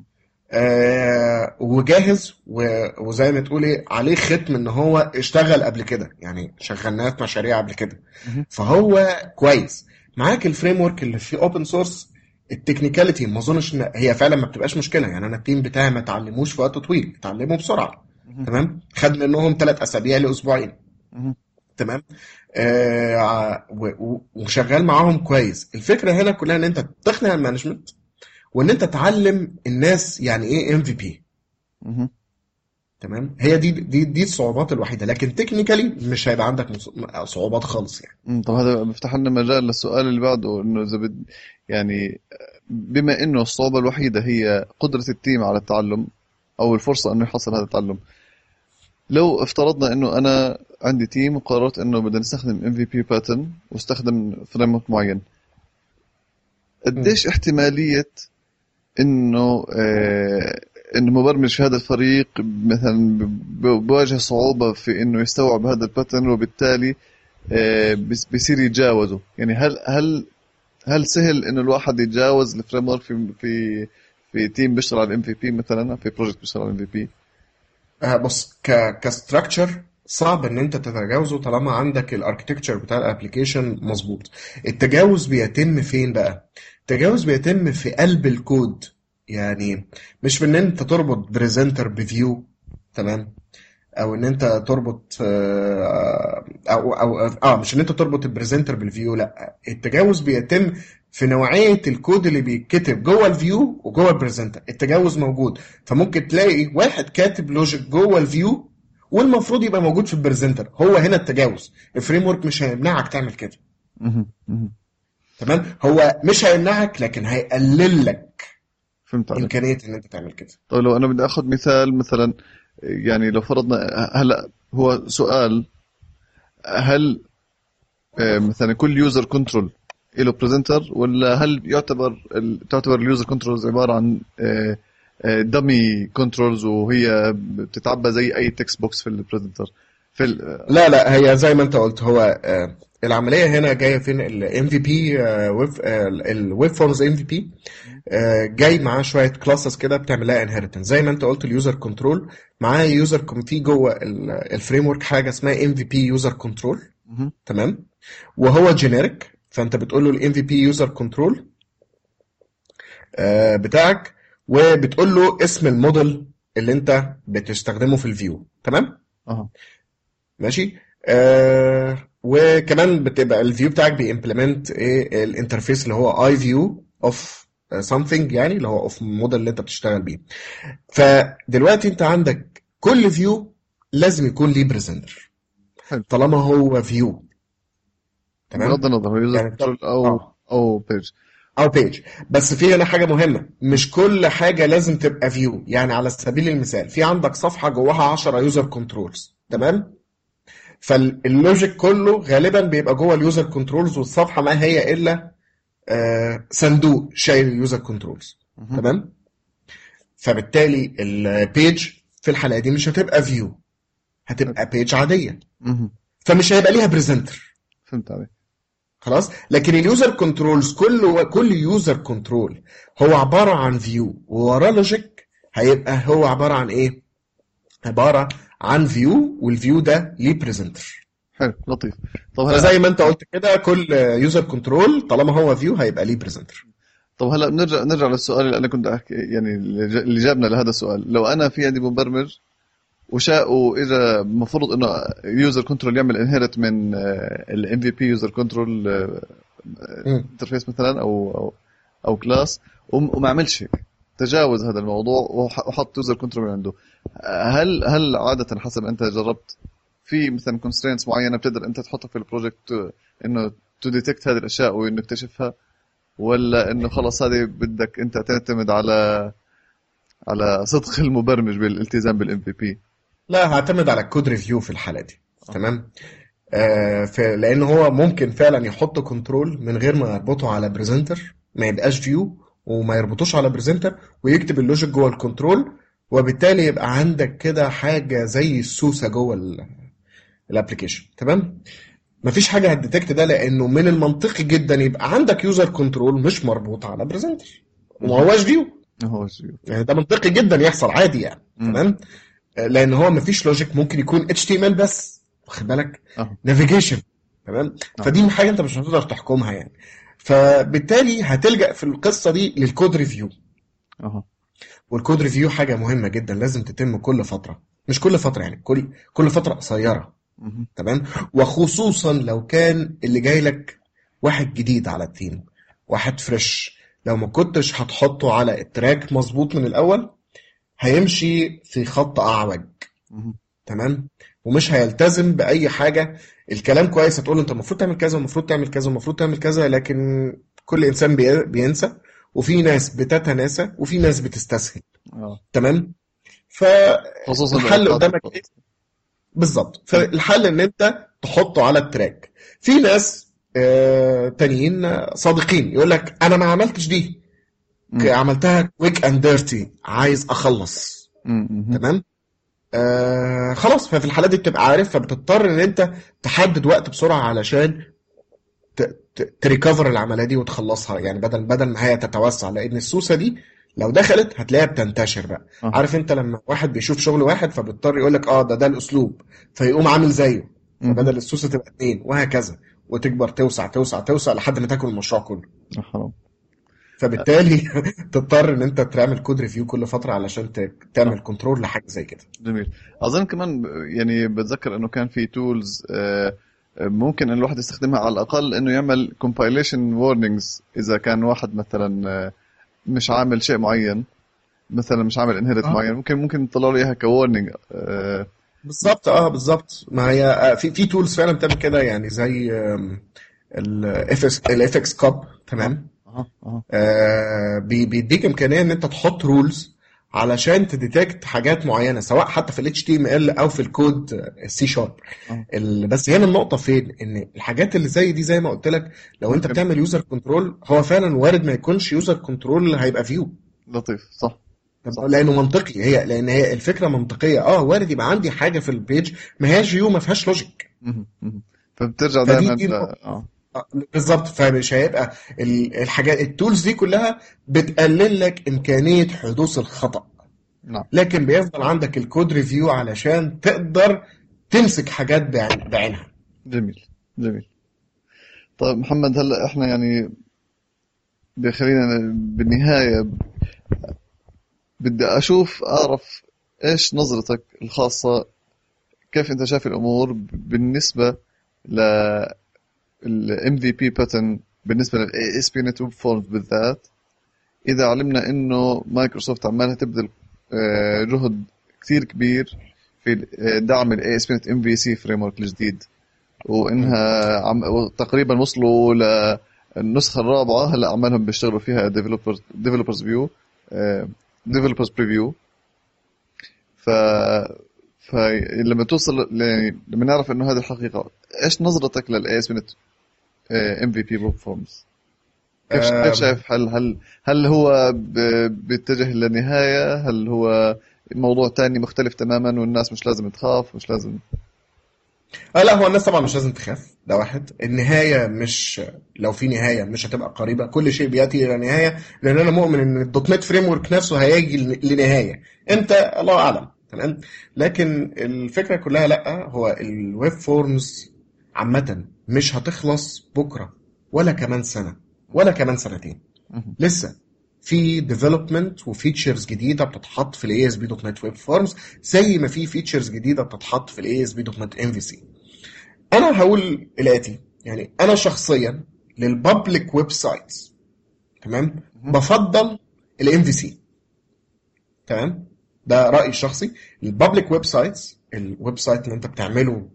[SPEAKER 2] آه وجاهز و- وزي ما تقولي عليه ختم ان هو اشتغل قبل كده يعني شغلناه في مشاريع قبل كده
[SPEAKER 1] مهم.
[SPEAKER 2] فهو كويس معاك الفريم ورك اللي فيه اوبن سورس التكنيكاليتي ما اظنش ان هي فعلا ما بتبقاش مشكله يعني انا التيم بتاعي ما اتعلموش في وقت طويل اتعلموا بسرعه
[SPEAKER 1] مهم.
[SPEAKER 2] تمام خد منهم ثلاث اسابيع لاسبوعين
[SPEAKER 1] مهم.
[SPEAKER 2] تمام آه و- و- وشغال معاهم كويس الفكره هنا كلها ان انت تقنع المانجمنت وان انت تعلم الناس يعني ايه ام في بي
[SPEAKER 1] مهم.
[SPEAKER 2] تمام هي دي دي دي الصعوبات الوحيده لكن تكنيكالي مش هيبقى عندك مص- صعوبات خالص يعني
[SPEAKER 1] مم، طب هذا بيفتح لنا مجال للسؤال اللي بعده انه اذا بد يعني بما انه الصعوبة الوحيدة هي قدرة التيم على التعلم او الفرصة انه يحصل هذا التعلم لو افترضنا انه انا عندي تيم وقررت انه بدنا نستخدم ام في بي باترن واستخدم فريم ورك معين
[SPEAKER 2] مم.
[SPEAKER 1] قديش احتمالية انه آه انه مبرمج في هذا الفريق مثلا ب- بواجه صعوبة في انه يستوعب هذا الباترن وبالتالي آه بس- بيصير يتجاوزه يعني هل هل هل سهل انه الواحد يتجاوز الفريم ورك في في في تيم بيشتغل على الام في بي مثلا في بروجكت بيشتغل على الام في بي
[SPEAKER 2] آه بص ك كستراكشر صعب ان انت تتجاوزه طالما عندك الاركتكتشر بتاع الابلكيشن مظبوط التجاوز بيتم فين بقى التجاوز بيتم في قلب الكود يعني مش في ان انت تربط بريزنتر بفيو تمام او ان انت تربط آه، او او اه مش ان انت تربط البريزنتر بالفيو لا التجاوز بيتم في نوعية الكود اللي بيتكتب جوه الفيو وجوه البريزنتر التجاوز موجود فممكن تلاقي واحد كاتب لوجيك جوه الفيو والمفروض يبقى موجود في البريزنتر هو هنا التجاوز الفريم ورك مش هيمنعك تعمل كده
[SPEAKER 1] مهم. مهم.
[SPEAKER 2] تمام هو مش هيمنعك لكن هيقلل لك
[SPEAKER 1] فهمت عليك
[SPEAKER 2] امكانية ان انت تعمل كده
[SPEAKER 1] طيب لو انا بدي اخذ مثال مثلا يعني لو فرضنا هلا هو سؤال هل آه، مثلا كل يوزر كنترول له بريزنتر ولا هل يعتبر ال- تعتبر اليوزر كنترولز عباره عن دمي كنترولز وهي بتتعبى زي اي تكست بوكس في البريزنتر في ال-
[SPEAKER 2] لا لا هي زي ما انت قلت هو آه، العمليه هنا جايه فين الام في بي الويب فورمز ام في بي جاي معاه شويه كلاسز كده بتعمل لها انهيرتنس زي ما انت قلت اليوزر كنترول معاه يوزر في جوه الفريم ورك حاجه اسمها ام في بي يوزر كنترول
[SPEAKER 1] مهم.
[SPEAKER 2] تمام وهو جينيريك فانت بتقول له الام في بي يوزر كنترول بتاعك وبتقول له اسم الموديل اللي انت بتستخدمه في الفيو تمام
[SPEAKER 1] اها
[SPEAKER 2] ماشي آه وكمان بتبقى الفيو بتاعك بيمبلمنت ايه الانترفيس اللي هو اي فيو اوف something يعني اللي هو اوف الموديل اللي انت بتشتغل بيه فدلوقتي انت عندك كل فيو لازم يكون ليه بريزنتر
[SPEAKER 1] حلو
[SPEAKER 2] طالما هو فيو تمام
[SPEAKER 1] بغض النظر هو يوزر
[SPEAKER 2] يعني
[SPEAKER 1] كنترول
[SPEAKER 2] طب
[SPEAKER 1] او
[SPEAKER 2] اه
[SPEAKER 1] او بيج
[SPEAKER 2] او بيج بس في هنا حاجه مهمه مش كل حاجه لازم تبقى فيو يعني على سبيل المثال في عندك صفحه جواها 10 يوزر كنترولز تمام فاللوجيك كله غالبا بيبقى جوه اليوزر كنترولز والصفحه ما هي الا آه، صندوق شايل اليوزر كنترولز تمام فبالتالي البيج في الحالة دي مش هتبقى فيو هتبقى بيج عادية
[SPEAKER 1] مهم.
[SPEAKER 2] فمش هيبقى ليها بريزنتر
[SPEAKER 1] فهمت عليك
[SPEAKER 2] خلاص لكن اليوزر كنترولز كل كل يوزر كنترول هو عبارة عن فيو ووراه لوجيك هيبقى هو عبارة عن ايه عبارة عن فيو والفيو ده ليه بريزنتر
[SPEAKER 1] حلو لطيف طب هلا
[SPEAKER 2] فزي ما انت قلت كده كل يوزر كنترول طالما هو فيو هيبقى ليه بريزنتر
[SPEAKER 1] طب هلا بنرجع نرجع للسؤال اللي انا كنت احكي يعني اللي جا- اللي جابنا لهذا السؤال لو انا في عندي مبرمج وشاء واجا المفروض انه يوزر كنترول يعمل انهيرت من الام في بي يوزر كنترول انترفيس مثلا او او او كلاس وما عملش هيك تجاوز هذا الموضوع وح- وحط يوزر كنترول من عنده هل هل عاده حسب انت جربت في مثلا كونسترينتس معينه بتقدر انت تحطها في البروجكت انه تو ديتكت هذه الاشياء ونكتشفها ولا انه خلص هذه بدك انت تعتمد على على صدق المبرمج بالالتزام بالام بي بي
[SPEAKER 2] لا هعتمد على الكود ريفيو في الحالة دي تمام آه ف- لان هو ممكن فعلا يحط كنترول من غير ما يربطه على بريزنتر ما يبقاش فيو وما يربطوش على بريزنتر ويكتب اللوجيك جوه الكنترول وبالتالي يبقى عندك كده حاجه زي السوسه جوه الابلكيشن تمام مفيش حاجه هتديتكت ده لانه من المنطقي جدا يبقى عندك يوزر كنترول مش مربوط على بريزنتر وما هوش فيو
[SPEAKER 1] هو شيء
[SPEAKER 2] يعني ده منطقي جدا يحصل عادي يعني
[SPEAKER 1] مم.
[SPEAKER 2] تمام لان هو مفيش لوجيك ممكن يكون اتش تي ام ال بس واخد بالك
[SPEAKER 1] أه.
[SPEAKER 2] نافيجيشن تمام
[SPEAKER 1] أه.
[SPEAKER 2] فدي حاجه انت مش هتقدر تحكمها يعني فبالتالي هتلجأ في القصه دي للكود ريفيو
[SPEAKER 1] اها
[SPEAKER 2] والكود ريفيو حاجه مهمه جدا لازم تتم كل فتره مش كل فتره يعني كل كل فتره قصيره
[SPEAKER 1] مهم.
[SPEAKER 2] تمام وخصوصا لو كان اللي جاي لك واحد جديد على التيم واحد فريش لو ما كنتش هتحطه على التراك مظبوط من الاول هيمشي في خط اعوج
[SPEAKER 1] مهم.
[SPEAKER 2] تمام ومش هيلتزم باي حاجه الكلام كويس هتقول له انت المفروض تعمل كذا المفروض تعمل كذا المفروض تعمل كذا لكن كل انسان بي- بينسى وفي ناس بتتناسى وفي ناس بتستسهل
[SPEAKER 1] اه
[SPEAKER 2] تمام
[SPEAKER 1] خصوصا
[SPEAKER 2] فالحل
[SPEAKER 1] بالأوقات
[SPEAKER 2] قدامك
[SPEAKER 1] الفاضية.
[SPEAKER 2] ايه بالظبط فالحل ان انت تحطه على التراك في ناس آه تانيين صادقين يقول لك انا ما عملتش دي
[SPEAKER 1] مم.
[SPEAKER 2] عملتها كويك اند ديرتي عايز اخلص
[SPEAKER 1] مم. مهم.
[SPEAKER 2] تمام آه خلاص ففي الحالات دي بتبقى عارف فبتضطر ان انت تحدد وقت بسرعه علشان ت- ت- تريكفر العمليه دي وتخلصها يعني بدل بدل ما هي تتوسع لان السوسه دي لو دخلت هتلاقيها بتنتشر بقى
[SPEAKER 1] آه.
[SPEAKER 2] عارف انت لما واحد بيشوف شغل واحد فبيضطر يقول لك اه ده ده الاسلوب فيقوم عامل زيه
[SPEAKER 1] مهم.
[SPEAKER 2] فبدل السوسه تبقى اتنين وهكذا وتكبر توسع توسع توسع لحد ما تاكل المشروع كله
[SPEAKER 1] آه، حرام
[SPEAKER 2] فبالتالي تضطر ان انت تعمل كود ريفيو كل فتره علشان ت- تعمل كنترول لحاجه زي كده
[SPEAKER 1] جميل اظن كمان ب- يعني بتذكر انه كان في تولز ممكن ان الواحد يستخدمها على الاقل انه يعمل compilation warnings اذا كان واحد مثلا آه، مش عامل شيء معين مثلا مش عامل انهيرت
[SPEAKER 2] آه.
[SPEAKER 1] معين ممكن ممكن يطلع له اياها كورنينج
[SPEAKER 2] بالظبط اه بالظبط ما هي آه، في في تولز فعلا بتعمل كده يعني زي الاف اكس الاف اكس كاب تمام
[SPEAKER 1] اها اها
[SPEAKER 2] آه، بي- بيديك امكانيه ان انت تحط رولز علشان تديتكت حاجات معينه سواء حتى في ال HTML او في الكود السي شارب
[SPEAKER 1] آه.
[SPEAKER 2] بس هنا النقطه فين ان الحاجات اللي زي دي زي ما قلت لك لو انت
[SPEAKER 1] ممكن.
[SPEAKER 2] بتعمل يوزر كنترول هو فعلا وارد ما يكونش يوزر كنترول هيبقى فيو
[SPEAKER 1] لطيف صح صح.
[SPEAKER 2] لانه منطقي هي لان هي الفكره منطقيه اه وارد يبقى عندي حاجه في البيج ما هياش فيو ما فيهاش لوجيك
[SPEAKER 1] مهم. مهم. فبترجع
[SPEAKER 2] فدي-
[SPEAKER 1] دائما
[SPEAKER 2] دي
[SPEAKER 1] ل-
[SPEAKER 2] النقطة.
[SPEAKER 1] اه
[SPEAKER 2] آه، بالظبط فمش هيبقى ال- الحاجات التولز دي كلها بتقلل لك امكانيه حدوث الخطا
[SPEAKER 1] نعم
[SPEAKER 2] لكن بيفضل عندك الكود ريفيو علشان تقدر تمسك حاجات بعين- بعينها
[SPEAKER 1] جميل جميل طيب محمد هلا احنا يعني بخلينا بالنهاية بدي اشوف اعرف ايش نظرتك الخاصة كيف انت شايف الامور بالنسبة ل ال MVP pattern بالنسبة لل ASP.NET Web Forms بالذات إذا علمنا إنه مايكروسوفت عمالها تبذل آه، جهد كثير كبير في آه، دعم ال ASP.NET MVC فريم الجديد وإنها عم تقريبا وصلوا للنسخة الرابعة هلا عمالهم بيشتغلوا فيها developers developers view آه، developers preview ف فلما توصل ل- يعني لما نعرف انه هذه الحقيقة ايش نظرتك للاي اس بنت ام في بي ويب فورمز كيف كيف
[SPEAKER 2] آم.
[SPEAKER 1] شايف هل هل هل هو ب- بيتجه للنهاية هل هو موضوع تاني مختلف تماما والناس مش لازم تخاف مش لازم
[SPEAKER 2] اه لا هو الناس طبعا مش لازم تخاف ده واحد النهايه مش لو في نهايه مش هتبقى قريبه كل شيء بياتي الى نهايه لان انا مؤمن ان الدوت نت فريم ورك نفسه هيجي لنهايه امتى الله اعلم تمام لكن الفكره كلها لا هو الويب فورمز عامه مش هتخلص بكره ولا كمان سنه ولا كمان سنتين
[SPEAKER 1] مهم.
[SPEAKER 2] لسه في ديفلوبمنت وفيتشرز جديده بتتحط في الاي اس بي دوت نت ويب فورمز زي ما في فيتشرز جديده بتتحط في الاي اس بي دوت نت ام في سي انا هقول الاتي يعني انا شخصيا للبابليك ويب سايتس تمام
[SPEAKER 1] مهم.
[SPEAKER 2] بفضل الام في سي تمام ده رايي الشخصي البابليك ويب سايتس الويب سايت اللي انت بتعمله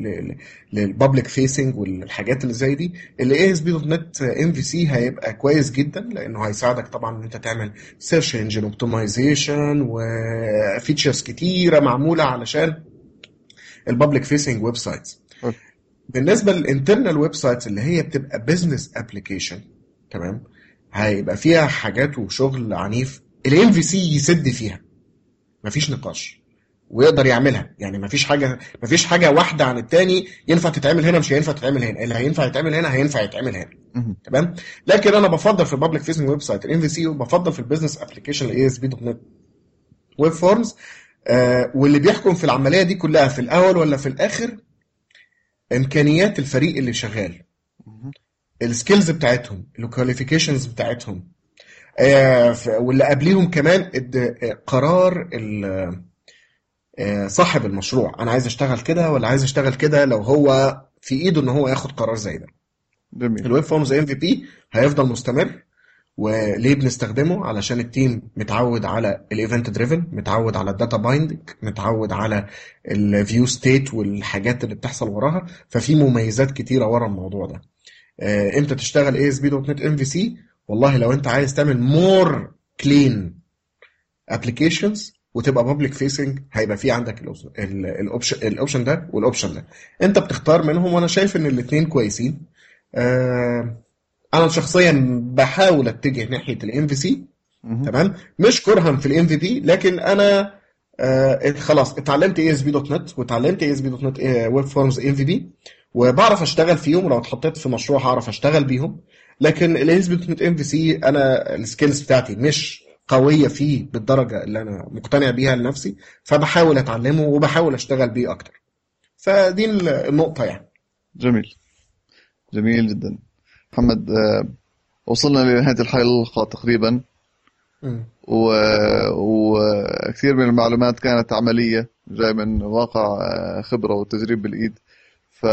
[SPEAKER 2] للبابليك فيسنج والحاجات اللي زي دي الاي اس بي دوت نت ام في سي هيبقى كويس جدا لانه هيساعدك طبعا ان انت تعمل سيرش انجن اوبتمايزيشن وفيتشرز كتيره معموله علشان البابليك فيسنج ويب سايتس
[SPEAKER 1] أوكي.
[SPEAKER 2] بالنسبه للانترنال ويب سايتس اللي هي بتبقى بزنس ابلكيشن تمام هيبقى فيها حاجات وشغل عنيف الام في سي يسد فيها مفيش نقاش ويقدر يعملها يعني مفيش حاجه مفيش حاجه واحده عن التاني ينفع تتعمل هنا مش هينفع تتعمل هنا اللي هينفع يتعمل هنا هينفع يتعمل هنا
[SPEAKER 1] مهم.
[SPEAKER 2] تمام لكن انا بفضل في البابليك فيسنج ويب سايت الام في سي وبفضل في البيزنس ابلكيشن الاي اس بي دوت نت ويب فورمز آه واللي بيحكم في العمليه دي كلها في الاول ولا في الاخر امكانيات الفريق اللي شغال
[SPEAKER 1] مهم.
[SPEAKER 2] السكيلز بتاعتهم الكواليفيكيشنز بتاعتهم آه، ف- واللي قبليهم كمان الد- آه، قرار ال- آه، صاحب المشروع انا عايز اشتغل كده ولا عايز اشتغل كده لو هو في ايده ان هو ياخد قرار زي ده
[SPEAKER 1] جميل
[SPEAKER 2] الويب فورمز ام في بي هيفضل مستمر وليه بنستخدمه علشان التيم متعود على الايفنت دريفن متعود على الداتا بايندنج متعود على الفيو ستيت والحاجات اللي بتحصل وراها ففي مميزات كتيره ورا الموضوع ده آه، امتى تشتغل اي اس بي دوت نت ام في سي والله لو انت عايز تعمل مور كلين ابلكيشنز وتبقى بابليك فيسنج هيبقى في عندك الأوبس- ال- الاوبشن الاوبشن ده والاوبشن ده انت بتختار منهم وانا شايف ان الاثنين كويسين آه، انا شخصيا بحاول اتجه ناحيه الام في سي
[SPEAKER 1] مهم.
[SPEAKER 2] تمام مش كرها في الام في بي لكن انا آه خلاص اتعلمت اي اس بي دوت نت واتعلمت اي اس بي دوت نت ويب فورمز ام في بي وبعرف اشتغل فيهم ولو اتحطيت في مشروع هعرف اشتغل بيهم لكن الاي اس بي دوت نت ام في سي انا السكيلز بتاعتي مش قويه فيه بالدرجه اللي انا مقتنع بيها لنفسي فبحاول اتعلمه وبحاول اشتغل بيه اكتر فدي النقطه يعني
[SPEAKER 1] جميل جميل جدا محمد آه، وصلنا لنهاية الحلقة تقريبا
[SPEAKER 2] م.
[SPEAKER 1] و... وكثير من المعلومات كانت عملية جاي من واقع آه، خبرة وتجريب بالإيد ف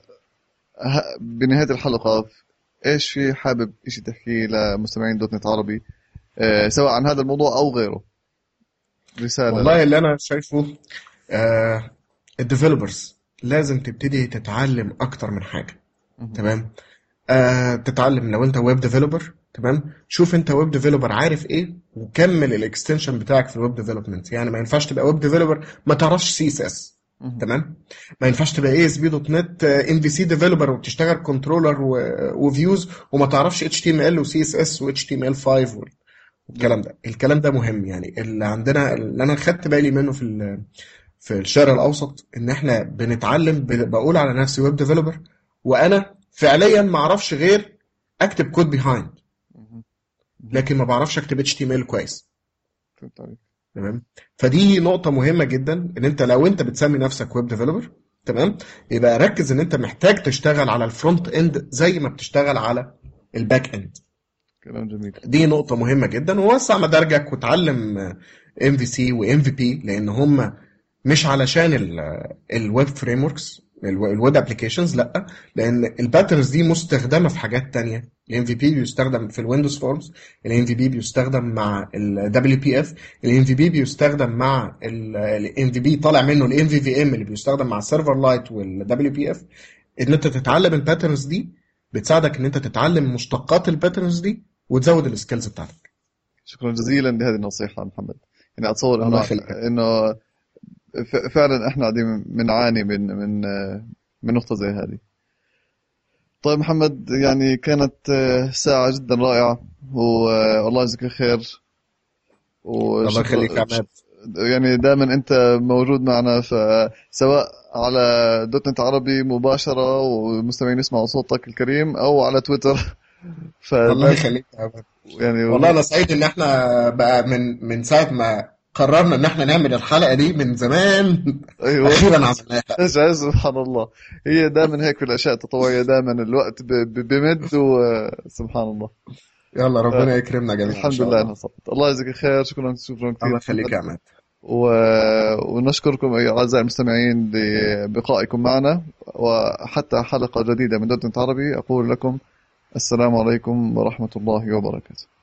[SPEAKER 1] ه- بنهاية الحلقة إيش في حابب إشي تحكيه لمستمعين دوت نت عربي آه، سواء عن هذا الموضوع أو غيره رسالة
[SPEAKER 2] والله اللي انا شايفه آه الديفلوبرز لازم تبتدي تتعلم اكتر من حاجه
[SPEAKER 1] مهم.
[SPEAKER 2] تمام آه تتعلم لو انت ويب ديفلوبر تمام شوف انت ويب ديفلوبر عارف ايه وكمل الاكستنشن بتاعك في الويب ديفلوبمنت يعني ما ينفعش تبقى ويب ديفلوبر ما تعرفش سي اس اس
[SPEAKER 1] مهم.
[SPEAKER 2] تمام ما ينفعش تبقى اي اس بي دوت نت ام في سي ديفلوبر وبتشتغل كنترولر وفيوز وما تعرفش اتش تي ام ال وسي اس اس واتش تي ام ال 5 والكلام ده الكلام ده مهم يعني اللي عندنا اللي انا خدت بالي منه في ال- في الشرق الاوسط ان احنا بنتعلم ب- بقول على نفسي ويب ديفلوبر وانا فعليا ما اعرفش غير اكتب كود بيهايند
[SPEAKER 1] مهم.
[SPEAKER 2] لكن ما بعرفش اكتب اتش تي ام ال كويس
[SPEAKER 1] فهمت عليك.
[SPEAKER 2] تمام فدي نقطة مهمة جدا ان انت لو انت بتسمي نفسك ويب ديفلوبر تمام يبقى ركز ان انت محتاج تشتغل على الفرونت اند زي ما بتشتغل على الباك اند
[SPEAKER 1] كلام جميل
[SPEAKER 2] دي نقطة مهمة جدا ووسع مدارجك وتعلم ام في سي وام في بي لان هم مش علشان الويب فريم وركس الويب ابلكيشنز لا لان الباترنز دي مستخدمه في حاجات تانية الام في بي بيستخدم في الويندوز فورمز الام في بي بيستخدم مع الدبليو بي اف الام في بي بيستخدم مع الام في بي طالع منه الام في في ام اللي بيستخدم مع السيرفر لايت والدبليو بي اف ان انت تتعلم الباترنز دي بتساعدك ان انت تتعلم مشتقات الباترنز دي وتزود السكيلز بتاعتك
[SPEAKER 1] شكرا جزيلا لهذه النصيحة محمد يعني أتصور
[SPEAKER 2] الله
[SPEAKER 1] إنه
[SPEAKER 2] يخليك.
[SPEAKER 1] إنه ف- فعلا إحنا قاعدين بنعاني من من من نقطة زي هذه طيب محمد يعني كانت آه، ساعة جدا رائعة والله يجزيك الخير
[SPEAKER 2] الله يخليك يا عماد
[SPEAKER 1] يعني دائما انت موجود معنا فسواء على دوت نت عربي مباشره والمستمعين يسمعوا صوتك الكريم او على تويتر ف
[SPEAKER 2] الله يخليك يا عماد
[SPEAKER 1] يعني
[SPEAKER 2] والله انا سعيد ان احنا بقى من من ساعه ما قررنا ان احنا نعمل الحلقه دي من زمان
[SPEAKER 1] ايوه
[SPEAKER 2] اخيرا عملناها
[SPEAKER 1] ايش عايز سبحان الله هي دائما هيك في الاشياء التطوعيه دائما الوقت ب- ب- بمد وسبحان الله
[SPEAKER 2] يلا ربنا يكرمنا جميعا ان
[SPEAKER 1] الحمد
[SPEAKER 2] شاء
[SPEAKER 1] لله
[SPEAKER 2] الله
[SPEAKER 1] انها صدقت الله يجزيك خير شكرا شكرا كثير
[SPEAKER 2] الله يخليك يا عماد
[SPEAKER 1] و... ونشكركم أيها اعزائي المستمعين لبقائكم معنا وحتى حلقه جديده من دوت نت عربي اقول لكم السلام عليكم ورحمه الله وبركاته